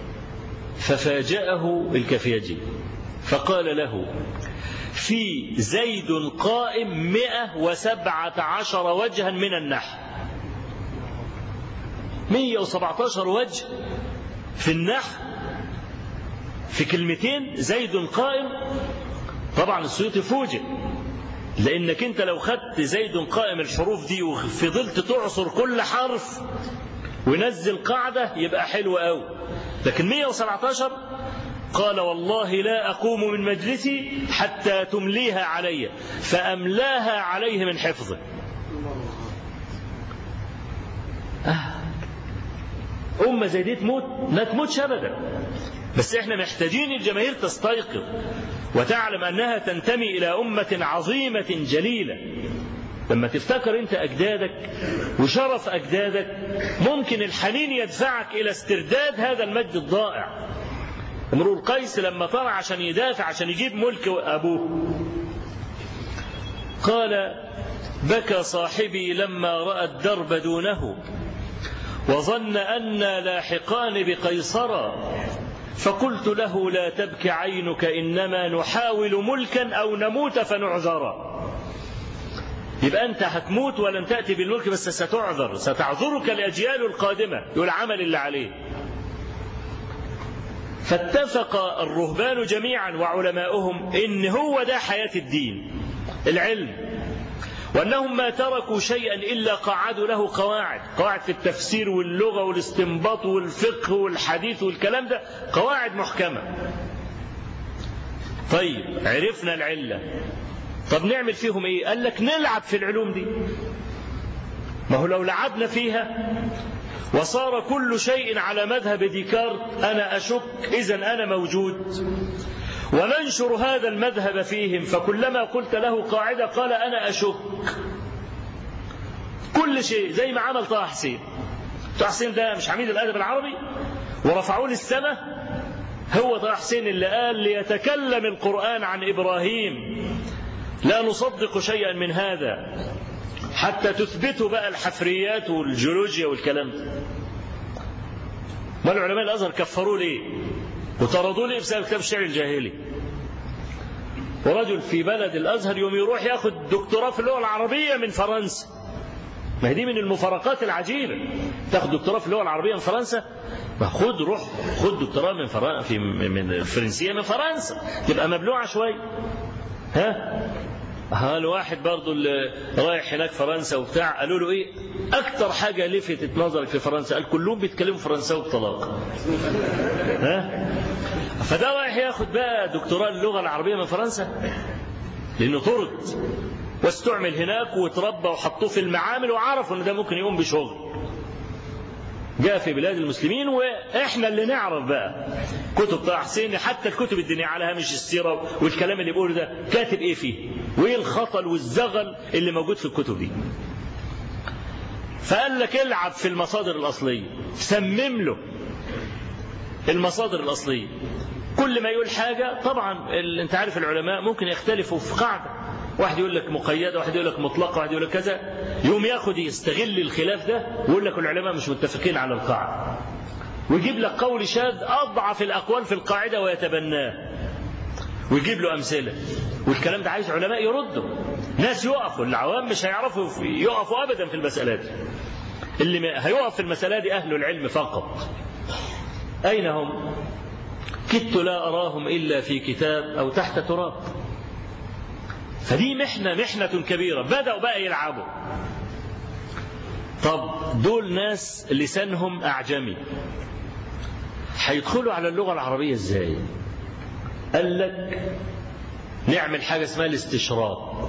ففاجأه الكفياجي فقال له في زيد قائم مئة وسبعة عشر وجها من النحو مية وسبعة عشر وجه في النحو في كلمتين زيد قائم طبعا السيوطي فوجئ لانك انت لو خدت زيد قائم الحروف دي وفضلت تعصر كل حرف ونزل قاعدة يبقى حلو قوي لكن 117 قال والله لا أقوم من مجلسي حتى تمليها علي فأملاها عليه من حفظه آه. أمة زي دي تموت ما تموتش أبدا بس احنا محتاجين الجماهير تستيقظ وتعلم أنها تنتمي إلى أمة عظيمة جليلة لما تفتكر انت اجدادك وشرف اجدادك ممكن الحنين يدفعك الى استرداد هذا المجد الضائع امرؤ القيس لما طلع عشان يدافع عشان يجيب ملك ابوه قال بكى صاحبي لما راى الدرب دونه وظن انا لاحقان بقيصرا فقلت له لا تبك عينك انما نحاول ملكا او نموت فنعذرا يبقى أنت هتموت ولن تأتي بالملك بس ستعذر ستعذرك الأجيال القادمة يقول عمل اللي عليه فاتفق الرهبان جميعا وعلماؤهم إن هو ده حياة الدين العلم وأنهم ما تركوا شيئا إلا قعدوا له قواعد قواعد في التفسير واللغة والاستنباط والفقه والحديث والكلام ده قواعد محكمة طيب عرفنا العلة طب نعمل فيهم ايه قال لك نلعب في العلوم دي ما هو لو لعبنا فيها وصار كل شيء على مذهب ديكارت انا اشك اذا انا موجود وننشر هذا المذهب فيهم فكلما قلت له قاعده قال انا اشك كل شيء زي ما عمل طه حسين طه حسين ده مش عميد الادب العربي ورفعوه للسماء هو طه حسين اللي قال ليتكلم القران عن ابراهيم لا نصدق شيئا من هذا حتى تثبتوا بقى الحفريات والجيولوجيا والكلام ده ما العلماء الازهر كفروه ليه وطردوه ليه بسبب كتاب الشعر الجاهلي ورجل في بلد الازهر يوم يروح ياخد دكتوراه في اللغه العربيه من فرنسا ما هي دي من المفارقات العجيبه تاخد دكتوراه في اللغه العربيه من فرنسا ما خد روح خد دكتوراه من فرنسا في من الفرنسيه من فرنسا تبقى مبلوعه شويه ها ها الواحد برضه اللي رايح هناك فرنسا وبتاع قالوا له ايه اكتر حاجه لفتت نظرك في فرنسا قال كلهم بيتكلموا فرنساوي بطلاقه ها فده رايح ياخد بقى دكتوراه اللغة العربية من فرنسا لأنه طرد واستعمل هناك وتربى وحطوه في المعامل وعرفوا ان ده ممكن يقوم بشغل جاء في بلاد المسلمين واحنا اللي نعرف بقى كتب طه حسين حتى الكتب الدينيه على هامش السيره والكلام اللي بيقوله ده كاتب ايه فيه وايه الخطل والزغل اللي موجود في الكتب دي فقال لك العب في المصادر الاصليه سمم له المصادر الاصليه كل ما يقول حاجه طبعا ال- انت عارف العلماء ممكن يختلفوا في قاعده واحد يقول لك مقيده واحد يقول لك مطلقه واحد يقول لك كذا يوم ياخد يستغل الخلاف ده ويقول لك العلماء مش متفقين على القاعده ويجيب لك قول شاذ اضعف الاقوال في القاعده ويتبناه ويجيب له امثله والكلام ده عايز علماء يردوا ناس يقفوا العوام مش هيعرفوا في- يقفوا ابدا في المسالات دي اللي ما- هيقف في المساله دي اهل العلم فقط اين هم كدت لا اراهم الا في كتاب او تحت تراب فدي محنه محنه كبيره بداوا بقى يلعبوا طب دول ناس لسانهم اعجمي هيدخلوا على اللغه العربيه ازاي قال لك نعمل حاجه اسمها الاستشراق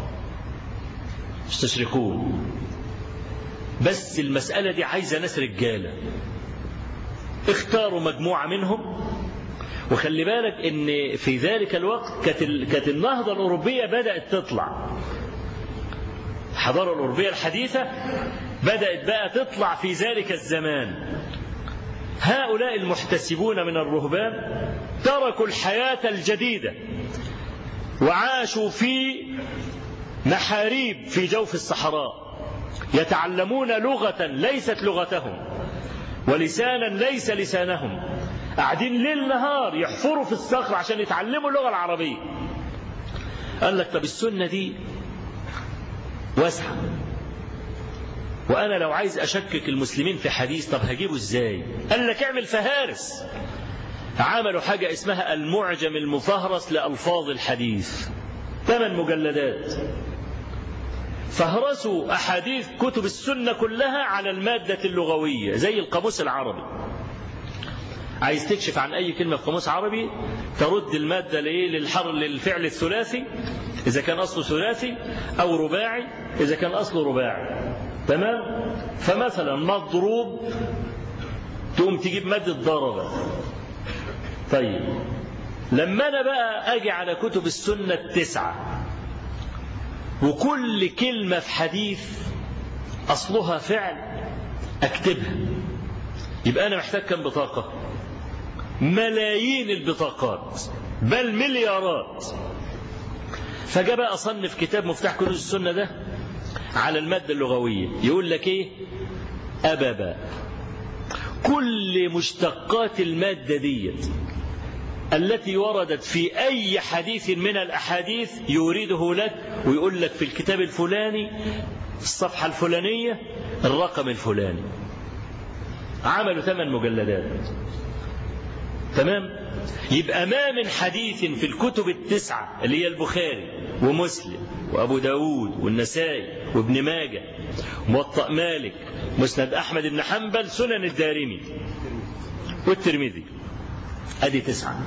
يستشرقون بس المساله دي عايزه ناس رجاله اختاروا مجموعه منهم وخلي بالك ان في ذلك الوقت كانت ال- كانت النهضه الاوروبيه بدات تطلع الحضاره الاوروبيه الحديثه بدات بقى تطلع في ذلك الزمان هؤلاء المحتسبون من الرهبان تركوا الحياه الجديده وعاشوا في محاريب في جوف الصحراء يتعلمون لغه ليست لغتهم ولسانا ليس لسانهم قاعدين ليل نهار يحفروا في الصخر عشان يتعلموا اللغه العربيه قال لك طب السنه دي واسعه وانا لو عايز اشكك المسلمين في حديث طب هجيبه ازاي قال لك اعمل فهارس عملوا حاجه اسمها المعجم المفهرس لالفاظ الحديث ثمان مجلدات فهرسوا احاديث كتب السنه كلها على الماده اللغويه زي القاموس العربي عايز تكشف عن اي كلمه في قاموس عربي ترد الماده لايه للحر للفعل الثلاثي اذا كان اصله ثلاثي او رباعي اذا كان اصله رباعي تمام فمثلا مضروب تقوم تجيب ماده ضربه طيب لما انا بقى اجي على كتب السنه التسعه وكل كلمه في حديث اصلها فعل اكتبها يبقى انا محتاج كم بطاقه ملايين البطاقات بل مليارات فجاء بقى اصنف كتاب مفتاح كنوز السنه ده على الماده اللغويه يقول لك ايه ابابا كل مشتقات الماده ديت التي وردت في أي حديث من الأحاديث يورده لك ويقول لك في الكتاب الفلاني في الصفحة الفلانية الرقم الفلاني عملوا ثمان مجلدات تمام يبقى ما من حديث في الكتب التسعة اللي هي البخاري ومسلم وأبو داود والنسائي وابن ماجة موطأ مالك مسند أحمد بن حنبل سنن الدارمي والترمذي ادي تسعة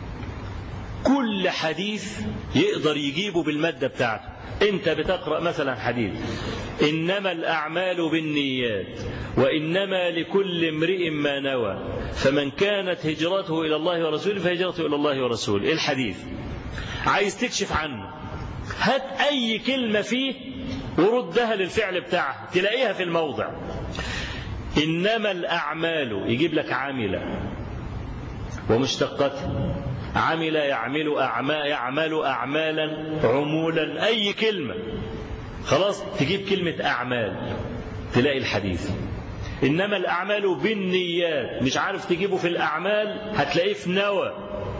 كل حديث يقدر يجيبه بالمادة بتاعته انت بتقرأ مثلا حديث انما الاعمال بالنيات وانما لكل امرئ ما نوى فمن كانت هجرته الى الله ورسوله فهجرته الى الله ورسوله ايه الحديث عايز تكشف عنه هات اي كلمة فيه وردها للفعل بتاعها تلاقيها في الموضع انما الاعمال يجيب لك عامله ومشتقاتها عمل يعمل أعمال يعمل أعمالا عمولا أي كلمة خلاص تجيب كلمة أعمال تلاقي الحديث إنما الأعمال بالنيات مش عارف تجيبه في الأعمال هتلاقيه في نوى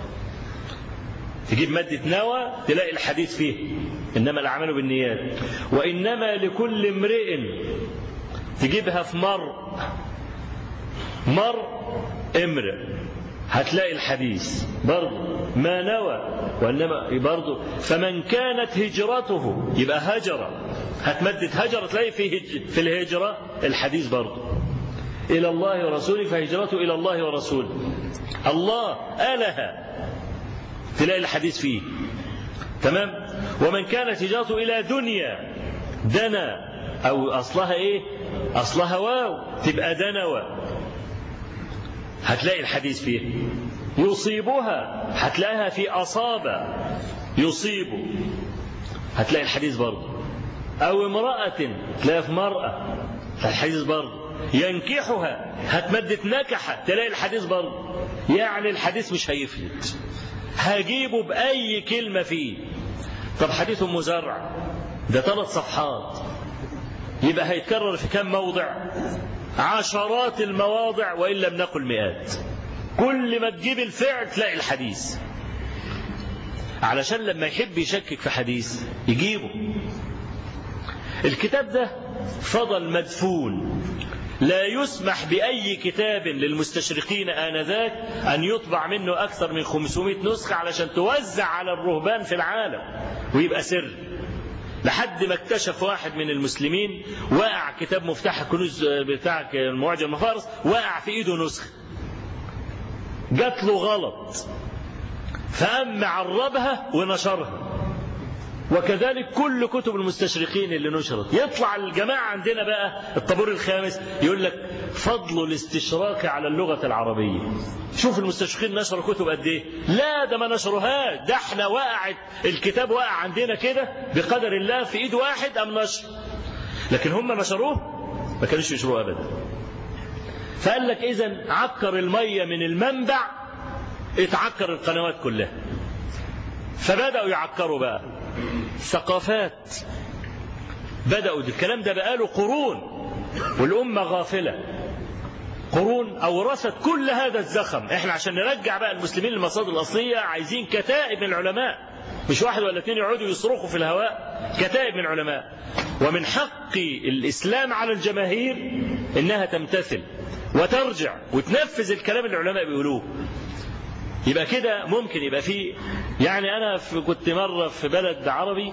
تجيب مادة نوى تلاقي الحديث فيه إنما الأعمال بالنيات وإنما لكل امرئ تجيبها في مر مر امرئ هتلاقي الحديث برضه ما نوى وانما برضه فمن كانت هجرته يبقى هجر هتمدد هجر تلاقي في هج في الهجره الحديث برضه إلى الله ورسوله فهجرته إلى الله ورسوله الله آلها تلاقي الحديث فيه تمام ومن كانت هجرته إلى دنيا دنا أو أصلها إيه أصلها واو تبقى دنوة هتلاقي الحديث فيه يصيبها هتلاقيها في أصابة يصيب هتلاقي الحديث برضه أو امرأة تلاقيها في مرأة الحديث برضه ينكحها هتمدت نكحة تلاقي الحديث برضه يعني الحديث مش هيفلت هجيبه بأي كلمة فيه طب حديث أم زرع ده ثلاث صفحات يبقى هيتكرر في كم موضع عشرات المواضع وإن لم نقل مئات كل ما تجيب الفعل تلاقي الحديث علشان لما يحب يشكك في حديث يجيبه الكتاب ده فضل مدفون لا يسمح بأي كتاب للمستشرقين آنذاك أن يطبع منه أكثر من 500 نسخة علشان توزع على الرهبان في العالم ويبقى سر لحد ما اكتشف واحد من المسلمين وقع كتاب مفتاح الكنوز بتاع معجم المفارس وقع في ايده نسخه جات له غلط فقام عربها ونشرها وكذلك كل كتب المستشرقين اللي نشرت يطلع الجماعة عندنا بقى الطابور الخامس يقول لك فضل الاستشراق على اللغة العربية شوف المستشرقين نشروا كتب قد ايه لا ده ما نشروهاش ده احنا وقعت الكتاب وقع عندنا كده بقدر الله في ايد واحد ام نشر لكن هم نشروه ما كانوش يشروه ابدا فقال لك اذا عكر المية من المنبع اتعكر القنوات كلها فبدأوا يعكروا بقى ثقافات بدأوا الكلام ده بقاله قرون والأمة غافلة قرون أورثت كل هذا الزخم احنا عشان نرجع بقى المسلمين للمصادر الأصلية عايزين كتائب من العلماء مش واحد ولا اثنين يقعدوا يصرخوا في الهواء كتائب من العلماء ومن حق الإسلام على الجماهير إنها تمتثل وترجع وتنفذ الكلام اللي العلماء بيقولوه يبقى كده ممكن يبقى فيه يعني أنا في كنت مرة في بلد عربي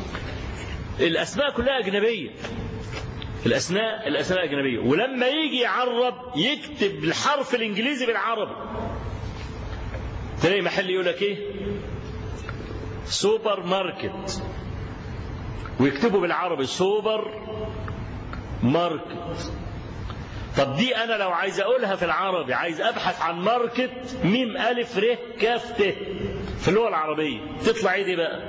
الأسماء كلها أجنبية الأسماء الأسماء أجنبية ولما يجي يعرب يكتب الحرف الإنجليزي بالعربي تلاقي محل يقول لك إيه سوبر ماركت ويكتبوا بالعربي سوبر ماركت طب دي انا لو عايز اقولها في العربي عايز ابحث عن ماركت ميم الف ر كاف ت في اللغه العربيه تطلع ايه دي بقى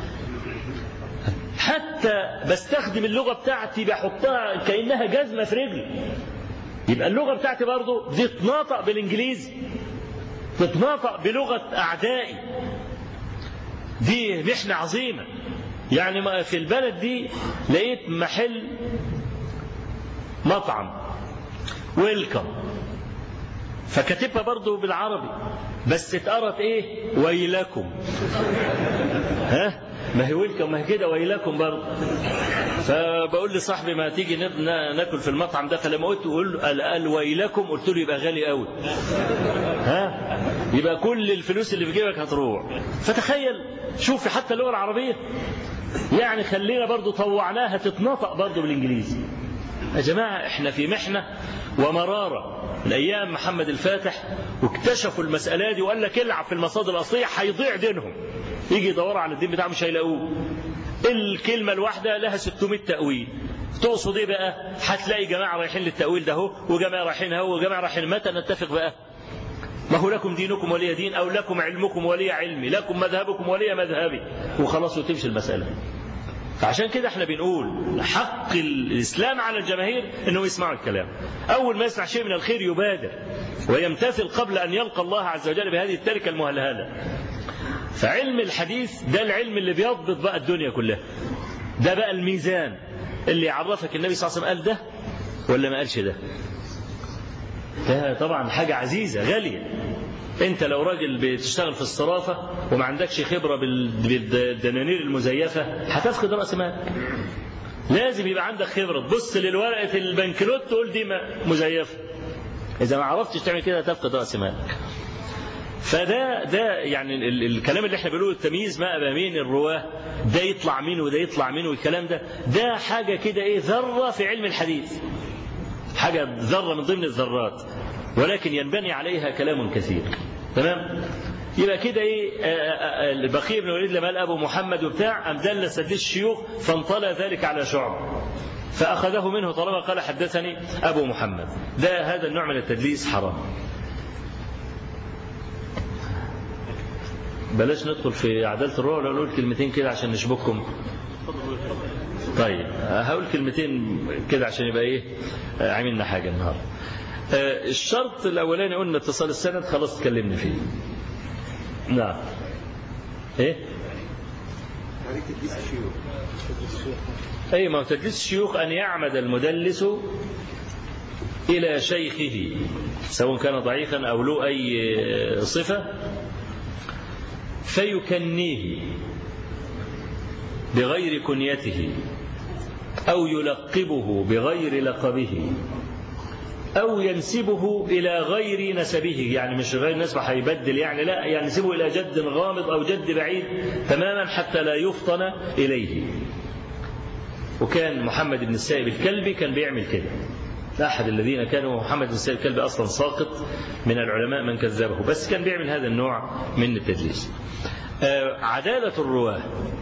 حتى بستخدم اللغه بتاعتي بحطها كانها جزمه في رجلي يبقى اللغه بتاعتي برضو دي تتناطق بالانجليزي تتناطق بلغه اعدائي دي محنه عظيمه يعني في البلد دي لقيت محل مطعم ويلكم فكاتبها برضه بالعربي بس اتقرت ايه ويلكم ها ما هي ويلكم ما هي كده ويلكم برضه فبقول لصاحبي ما تيجي ناكل في المطعم ده فلما قلت قول قال ويلكم قلت له يبقى غالي قوي ها يبقى كل الفلوس اللي في جيبك هتروح فتخيل شوف حتى اللغه العربيه يعني خلينا برضه طوعناها تتنطق برضه بالانجليزي يا جماعه احنا في محنه ومرارة من أيام محمد الفاتح واكتشفوا المسألة دي وقال لك العب في المصادر الأصلية هيضيع دينهم يجي يدوروا على الدين بتاعهم مش هيلاقوه الكلمة الواحدة لها 600 تأويل تقصد ايه بقى هتلاقي جماعة رايحين للتأويل ده هو وجماعة رايحين هو وجماعة رايحين متى نتفق بقى ما هو لكم دينكم ولي دين أو لكم علمكم ولي علمي لكم مذهبكم ولي مذهبي وخلاص وتمشي المسألة فعشان كده احنا بنقول حق الإسلام على الجماهير أنه يسمعوا الكلام أول ما يسمع شيء من الخير يبادر ويمتثل قبل أن يلقى الله عز وجل بهذه التركة المهلهلة فعلم الحديث ده العلم اللي بيضبط بقى الدنيا كلها ده بقى الميزان اللي يعرفك النبي صلى الله عليه وسلم قال ده ولا ما قالش ده ده طبعا حاجة عزيزة غالية انت لو راجل بتشتغل في الصرافة وما عندكش خبرة بالدنانير المزيفة هتفقد رأس مالك لازم يبقى عندك خبرة تبص للورقة البنكنوت تقول دي مزيفة إذا ما عرفتش تعمل كده هتفقد رأس مالك فده ده يعني الكلام اللي احنا بنقوله التمييز ما أبا مين الرواه ده يطلع مين وده يطلع مين والكلام ده ده حاجة كده ايه ذرة في علم الحديث حاجة ذرة من ضمن الذرات ولكن ينبني عليها كلام كثير تمام يبقى كده ايه آه، آه، آه، البقيع بن الوليد لما قال ابو محمد وبتاع ام دلس الشيوخ فانطلى ذلك على شعب فاخذه منه طالما قال حدثني ابو محمد ده هذا النوع من التدليس حرام بلاش ندخل في عدالة الروح ولا نقول كلمتين كده عشان نشبككم طيب هقول كلمتين كده عشان يبقى ايه آه، عملنا حاجة النهارده آه، الشرط الاولاني قلنا اتصال السند خلاص اتكلمنا فيه نعم ايه اي ما هو تدليس الشيوخ ان يعمد المدلس الى شيخه سواء كان ضعيفا او له اي صفه فيكنيه بغير كنيته او يلقبه بغير لقبه أو ينسبه إلى غير نسبه يعني مش غير نسبه هيبدل يعني لا ينسبه إلى جد غامض أو جد بعيد تماما حتى لا يفطن إليه وكان محمد بن السائب الكلبي كان بيعمل كده أحد الذين كانوا محمد بن السائب الكلبي أصلا ساقط من العلماء من كذبه بس كان بيعمل هذا النوع من التدليس آه، عدالة الرواة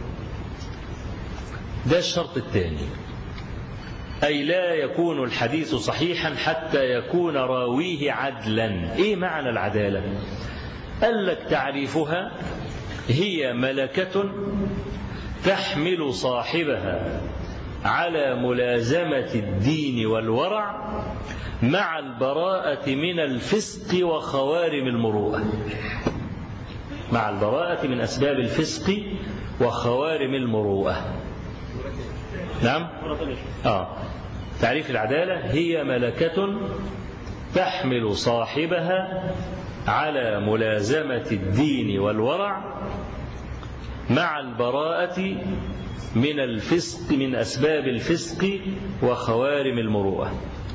ده الشرط الثاني أي لا يكون الحديث صحيحا حتى يكون راويه عدلا إيه معنى العدالة قال لك تعريفها هي ملكة تحمل صاحبها على ملازمة الدين والورع مع البراءة من الفسق وخوارم المروءة مع البراءة من أسباب الفسق وخوارم المروءة نعم آه. تعريف العدالة هي ملكة تحمل صاحبها على ملازمة الدين والورع مع البراءة من الفسق من أسباب الفسق وخوارم المروءة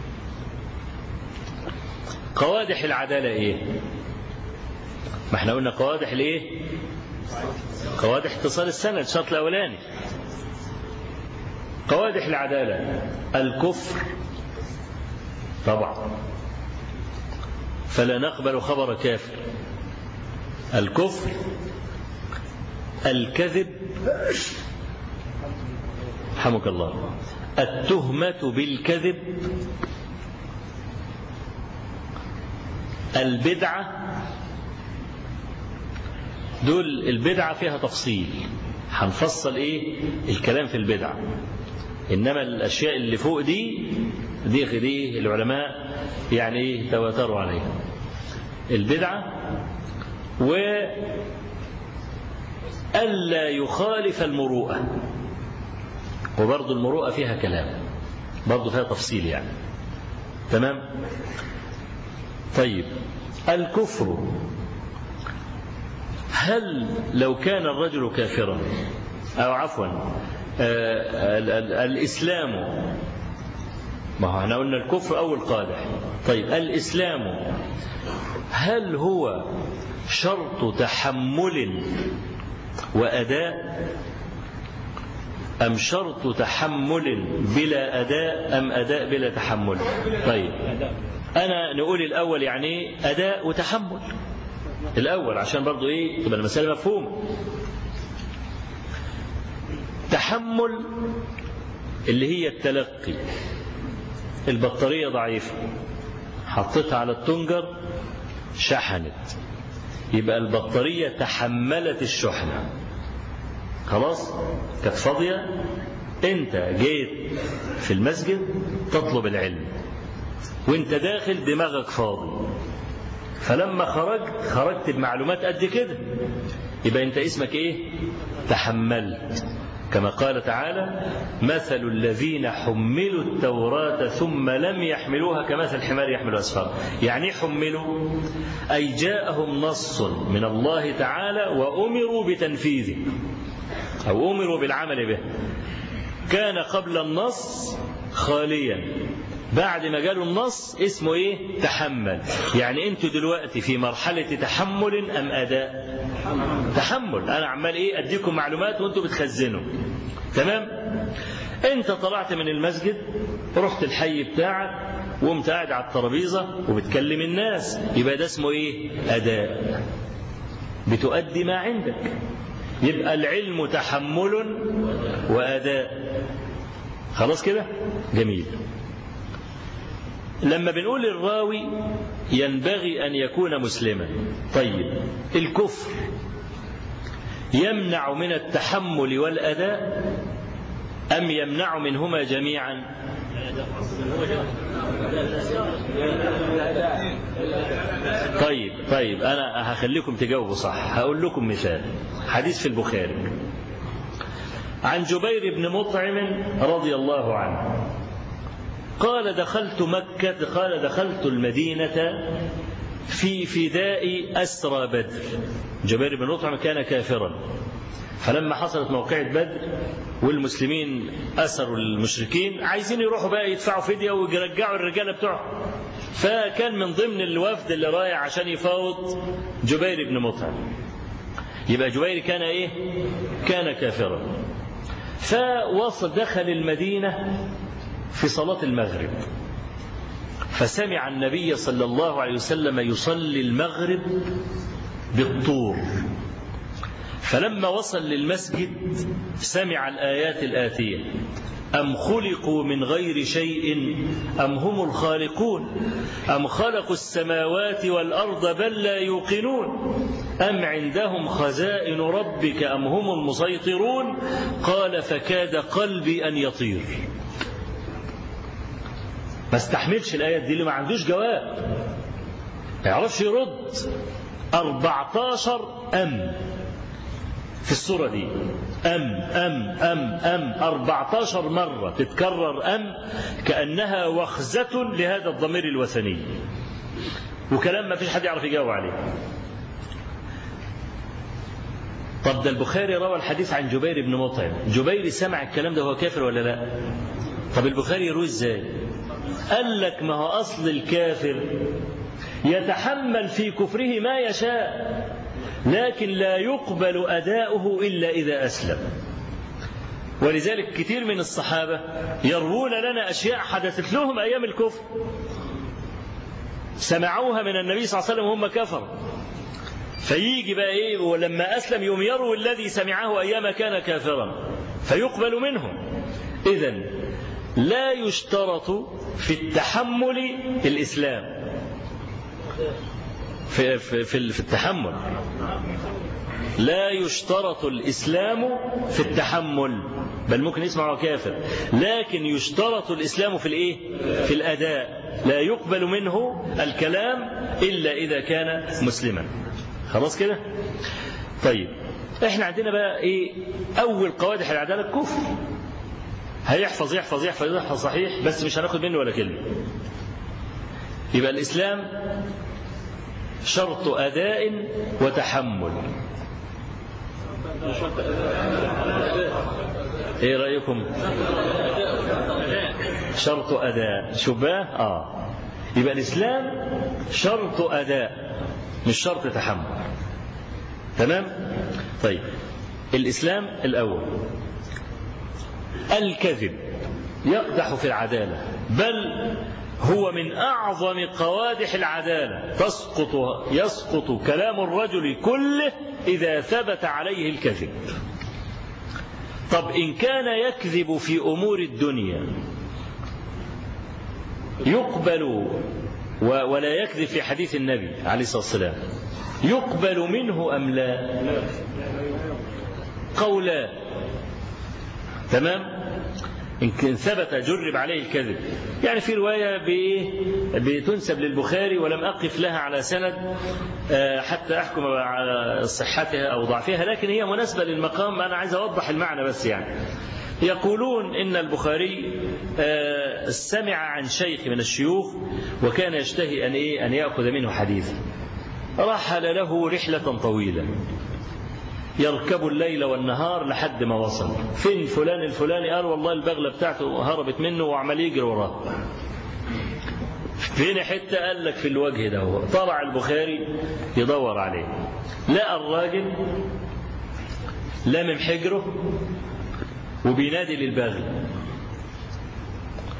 قوادح العدالة إيه ما احنا قلنا قوادح الإيه قوادح اتصال السند الشرط الأولاني قوادح العدالة الكفر طبعا فلا نقبل خبر كافر الكفر الكذب رحمك الله التهمة بالكذب البدعة دول البدعة فيها تفصيل هنفصل ايه الكلام في البدعة انما الاشياء اللي فوق دي دي دي العلماء يعني ايه تواتروا عليها البدعة و ألا يخالف المروءة وبرضه المروءة فيها كلام برضه فيها تفصيل يعني تمام طيب الكفر هل لو كان الرجل كافرا أو عفوا آه، ال- ال- الإسلام ما هو احنا قلنا الكفر أول قادح طيب الإسلام هل هو شرط تحمل وأداء أم شرط تحمل بلا أداء أم أداء بلا تحمل طيب أنا نقول الأول يعني إيه أداء وتحمل الأول عشان برضو إيه تبقى المسألة مفهومة تحمل اللي هي التلقي البطارية ضعيفة حطيتها على التنجر شحنت يبقى البطارية تحملت الشحنة خلاص كانت فاضية انت جيت في المسجد تطلب العلم وانت داخل دماغك فاضي فلما خرجت خرجت بمعلومات قد كده يبقى انت اسمك ايه تحملت كما قال تعالى مثل الذين حملوا التوراة ثم لم يحملوها كمثل الحمار يحمل أسفار يعني إيه حملوا أي جاءهم نص من الله تعالى وأمروا بتنفيذه أو أمروا بالعمل به كان قبل النص خاليا بعد ما جاله النص اسمه ايه تحمل يعني انتوا دلوقتي في مرحلة تحمل ام اداء تحمل انا عمال ايه اديكم معلومات وانتوا بتخزنوا تمام انت طلعت من المسجد رحت الحي بتاعك وقمت قاعد على الترابيزة وبتكلم الناس يبقى ده اسمه إيه أداء بتؤدي ما عندك يبقى العلم تحمل وأداء خلاص كده جميل لما بنقول الراوي ينبغي أن يكون مسلما طيب الكفر يمنع من التحمل والأداء أم يمنع منهما جميعا طيب طيب أنا هخليكم تجاوبوا صح هقول لكم مثال حديث في البخاري عن جبير بن مطعم رضي الله عنه قال دخلت مكة قال دخلت المدينة في فداء أسرى بدر جبير بن مطعم كان كافرا فلما حصلت موقعة بدر والمسلمين أسروا المشركين عايزين يروحوا بقى يدفعوا فدية ويرجعوا الرجالة بتوعهم فكان من ضمن الوفد اللي رايح عشان يفاوض جبير بن مطعم يبقى جبير كان ايه كان كافرا فوصل دخل المدينة في صلاة المغرب فسمع النبي صلى الله عليه وسلم يصلي المغرب بالطور فلما وصل للمسجد سمع الآيات الآتية أم خلقوا من غير شيء أم هم الخالقون أم خلقوا السماوات والأرض بل لا يوقنون أم عندهم خزائن ربك أم هم المسيطرون قال فكاد قلبي أن يطير ما استحملش الآيات دي اللي ما عندوش جواب ما يعرفش يرد 14 أم في السورة دي أم أم أم أم 14 مرة تتكرر أم كأنها وخزة لهذا الضمير الوثني وكلام ما فيش حد يعرف يجاوب عليه طب ده البخاري روى الحديث عن جبير بن مطعم جبير سمع الكلام ده هو كافر ولا لا طب البخاري يروي ازاي قال لك ما هو أصل الكافر يتحمل في كفره ما يشاء لكن لا يقبل أداؤه إلا إذا أسلم ولذلك كثير من الصحابة يروون لنا أشياء حدثت لهم أيام الكفر سمعوها من النبي صلى الله عليه وسلم وهم كفروا فيجي بقى ايه ولما اسلم يوم يروي الذي سمعه ايام كان كافرا فيقبل منه اذا لا يشترط في التحمل الاسلام في, في, في, في التحمل لا يشترط الإسلام في التحمل بل ممكن يسمع كافر لكن يشترط الإسلام في الإيه؟ في الأداء لا يقبل منه الكلام إلا إذا كان مسلما خلاص كده طيب احنا عندنا بقى ايه اول قوادح العداله الكفر هيحفظ يحفظ يحفظ يحفظ صحيح بس مش هناخد منه ولا كلمه يبقى الاسلام شرط اداء وتحمل ايه رايكم شرط اداء شباه اه يبقى الاسلام شرط اداء مش شرط تحمل تمام طيب الاسلام الاول الكذب يقدح في العداله بل هو من اعظم قوادح العداله تسقط يسقط كلام الرجل كله اذا ثبت عليه الكذب طب ان كان يكذب في امور الدنيا يقبل ولا يكذب في حديث النبي عليه الصلاه والسلام يقبل منه ام لا قولان تمام إن ثبت جرب عليه الكذب يعني في رواية بتنسب للبخاري ولم أقف لها على سند حتى أحكم على صحتها أو ضعفها لكن هي مناسبة للمقام أنا عايز أوضح المعنى بس يعني يقولون إن البخاري سمع عن شيخ من الشيوخ وكان يشتهي أن إيه أن يأخذ منه حديثا رحل له رحلة طويلة يركب الليل والنهار لحد ما وصل فين فلان الفلاني قال والله البغلة بتاعته هربت منه وعمال يجري وراه فين حتة قال لك في الوجه ده طلع البخاري يدور عليه لقى الراجل لامم حجره وبينادي للبغل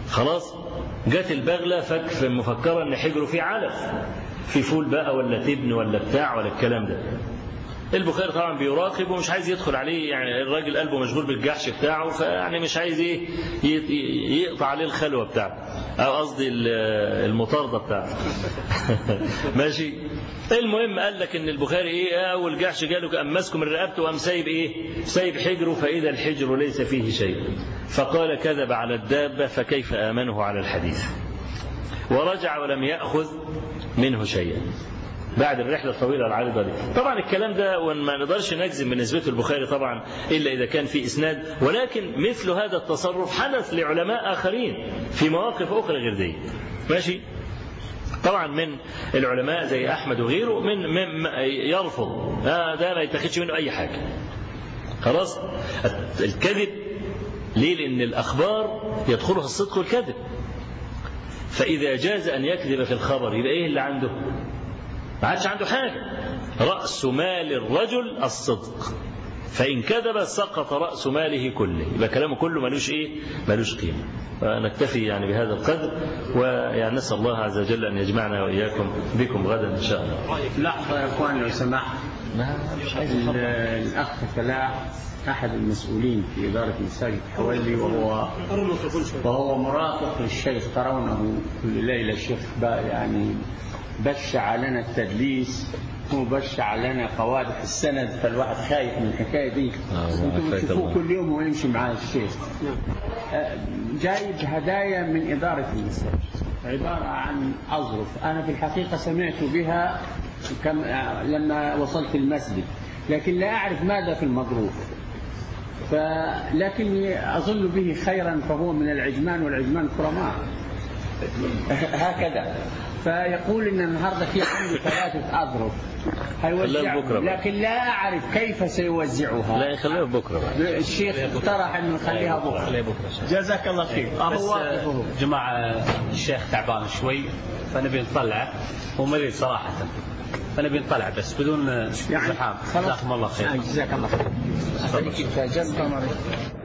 خلاص جت البغلة فك في مفكرة ان حجره فيه علف في فول بقى ولا تبن ولا بتاع ولا الكلام ده البخاري طبعا بيراقب ومش عايز يدخل عليه يعني الراجل قلبه مشغول بالجحش بتاعه فيعني مش عايز ايه ي- يقطع عليه الخلوه بتاعته او قصدي ال- المطارده بتاعته ماشي المهم قال لك ان البخاري ايه اول جحش جاله قام ماسكه من رقبته وقام سايب ايه سايب حجره فاذا الحجر ليس فيه شيء فقال كذب على الدابه فكيف امنه على الحديث ورجع ولم ياخذ منه شيئا بعد الرحلة الطويلة العريضة دي طبعا الكلام ده وما نقدرش نجزم بالنسبة البخاري طبعا إلا إذا كان في إسناد ولكن مثل هذا التصرف حدث لعلماء آخرين في مواقف أخرى غير دي ماشي طبعا من العلماء زي أحمد وغيره من, من يرفض آه ده ما يتخذش منه أي حاجة خلاص الكذب ليه لأن الأخبار يدخلها الصدق والكذب فإذا جاز أن يكذب في الخبر يبقى إيه اللي عنده ما عادش عنده حاجة رأس مال الرجل الصدق فإن كذب سقط رأس ماله كله يبقى كلامه كله ملوش إيه ملوش قيمة فنكتفي يعني بهذا القدر ويعني نسأل الله عز وجل أن يجمعنا وإياكم بكم غدا إن شاء الله لحظة يا إخوان لو سمحت ال- الأخ فلاح أحد المسؤولين في إدارة مساجد حولي وهو وهو مرافق للشيخ ترونه كل ليلة الشيخ بقى يعني بشع لنا التدليس وبشع لنا قوادح السند فالواحد خايف من الحكاية دي آه، انتم عافاك بتشوفوه الله. كل يوم ويمشي مع الشيخ آه، جايب هدايا من إدارة المساجد عبارة عن أظرف أنا في الحقيقة سمعت بها كم آه، لما وصلت المسجد لكن لا أعرف ماذا في المظروف فلكني أظن به خيرا فهو من العجمان والعجمان كرماء هكذا فيقول ان النهارده في عنده ثلاثه اظرف خليها هيوزعهم لبكرة بقى. لكن لا اعرف كيف سيوزعها لا خليها بكرة بقى الشيخ اقترح انه نخليها بكره جزاك الله خير بس هو واقفه آه، جماعة الشيخ تعبان شوي فنبي نطلعه هو مريض صراحة فنبي نطلع بس بدون آه، يعني زحام خلاص جزاكم الله خير جزاك الله خير جزاك الله خير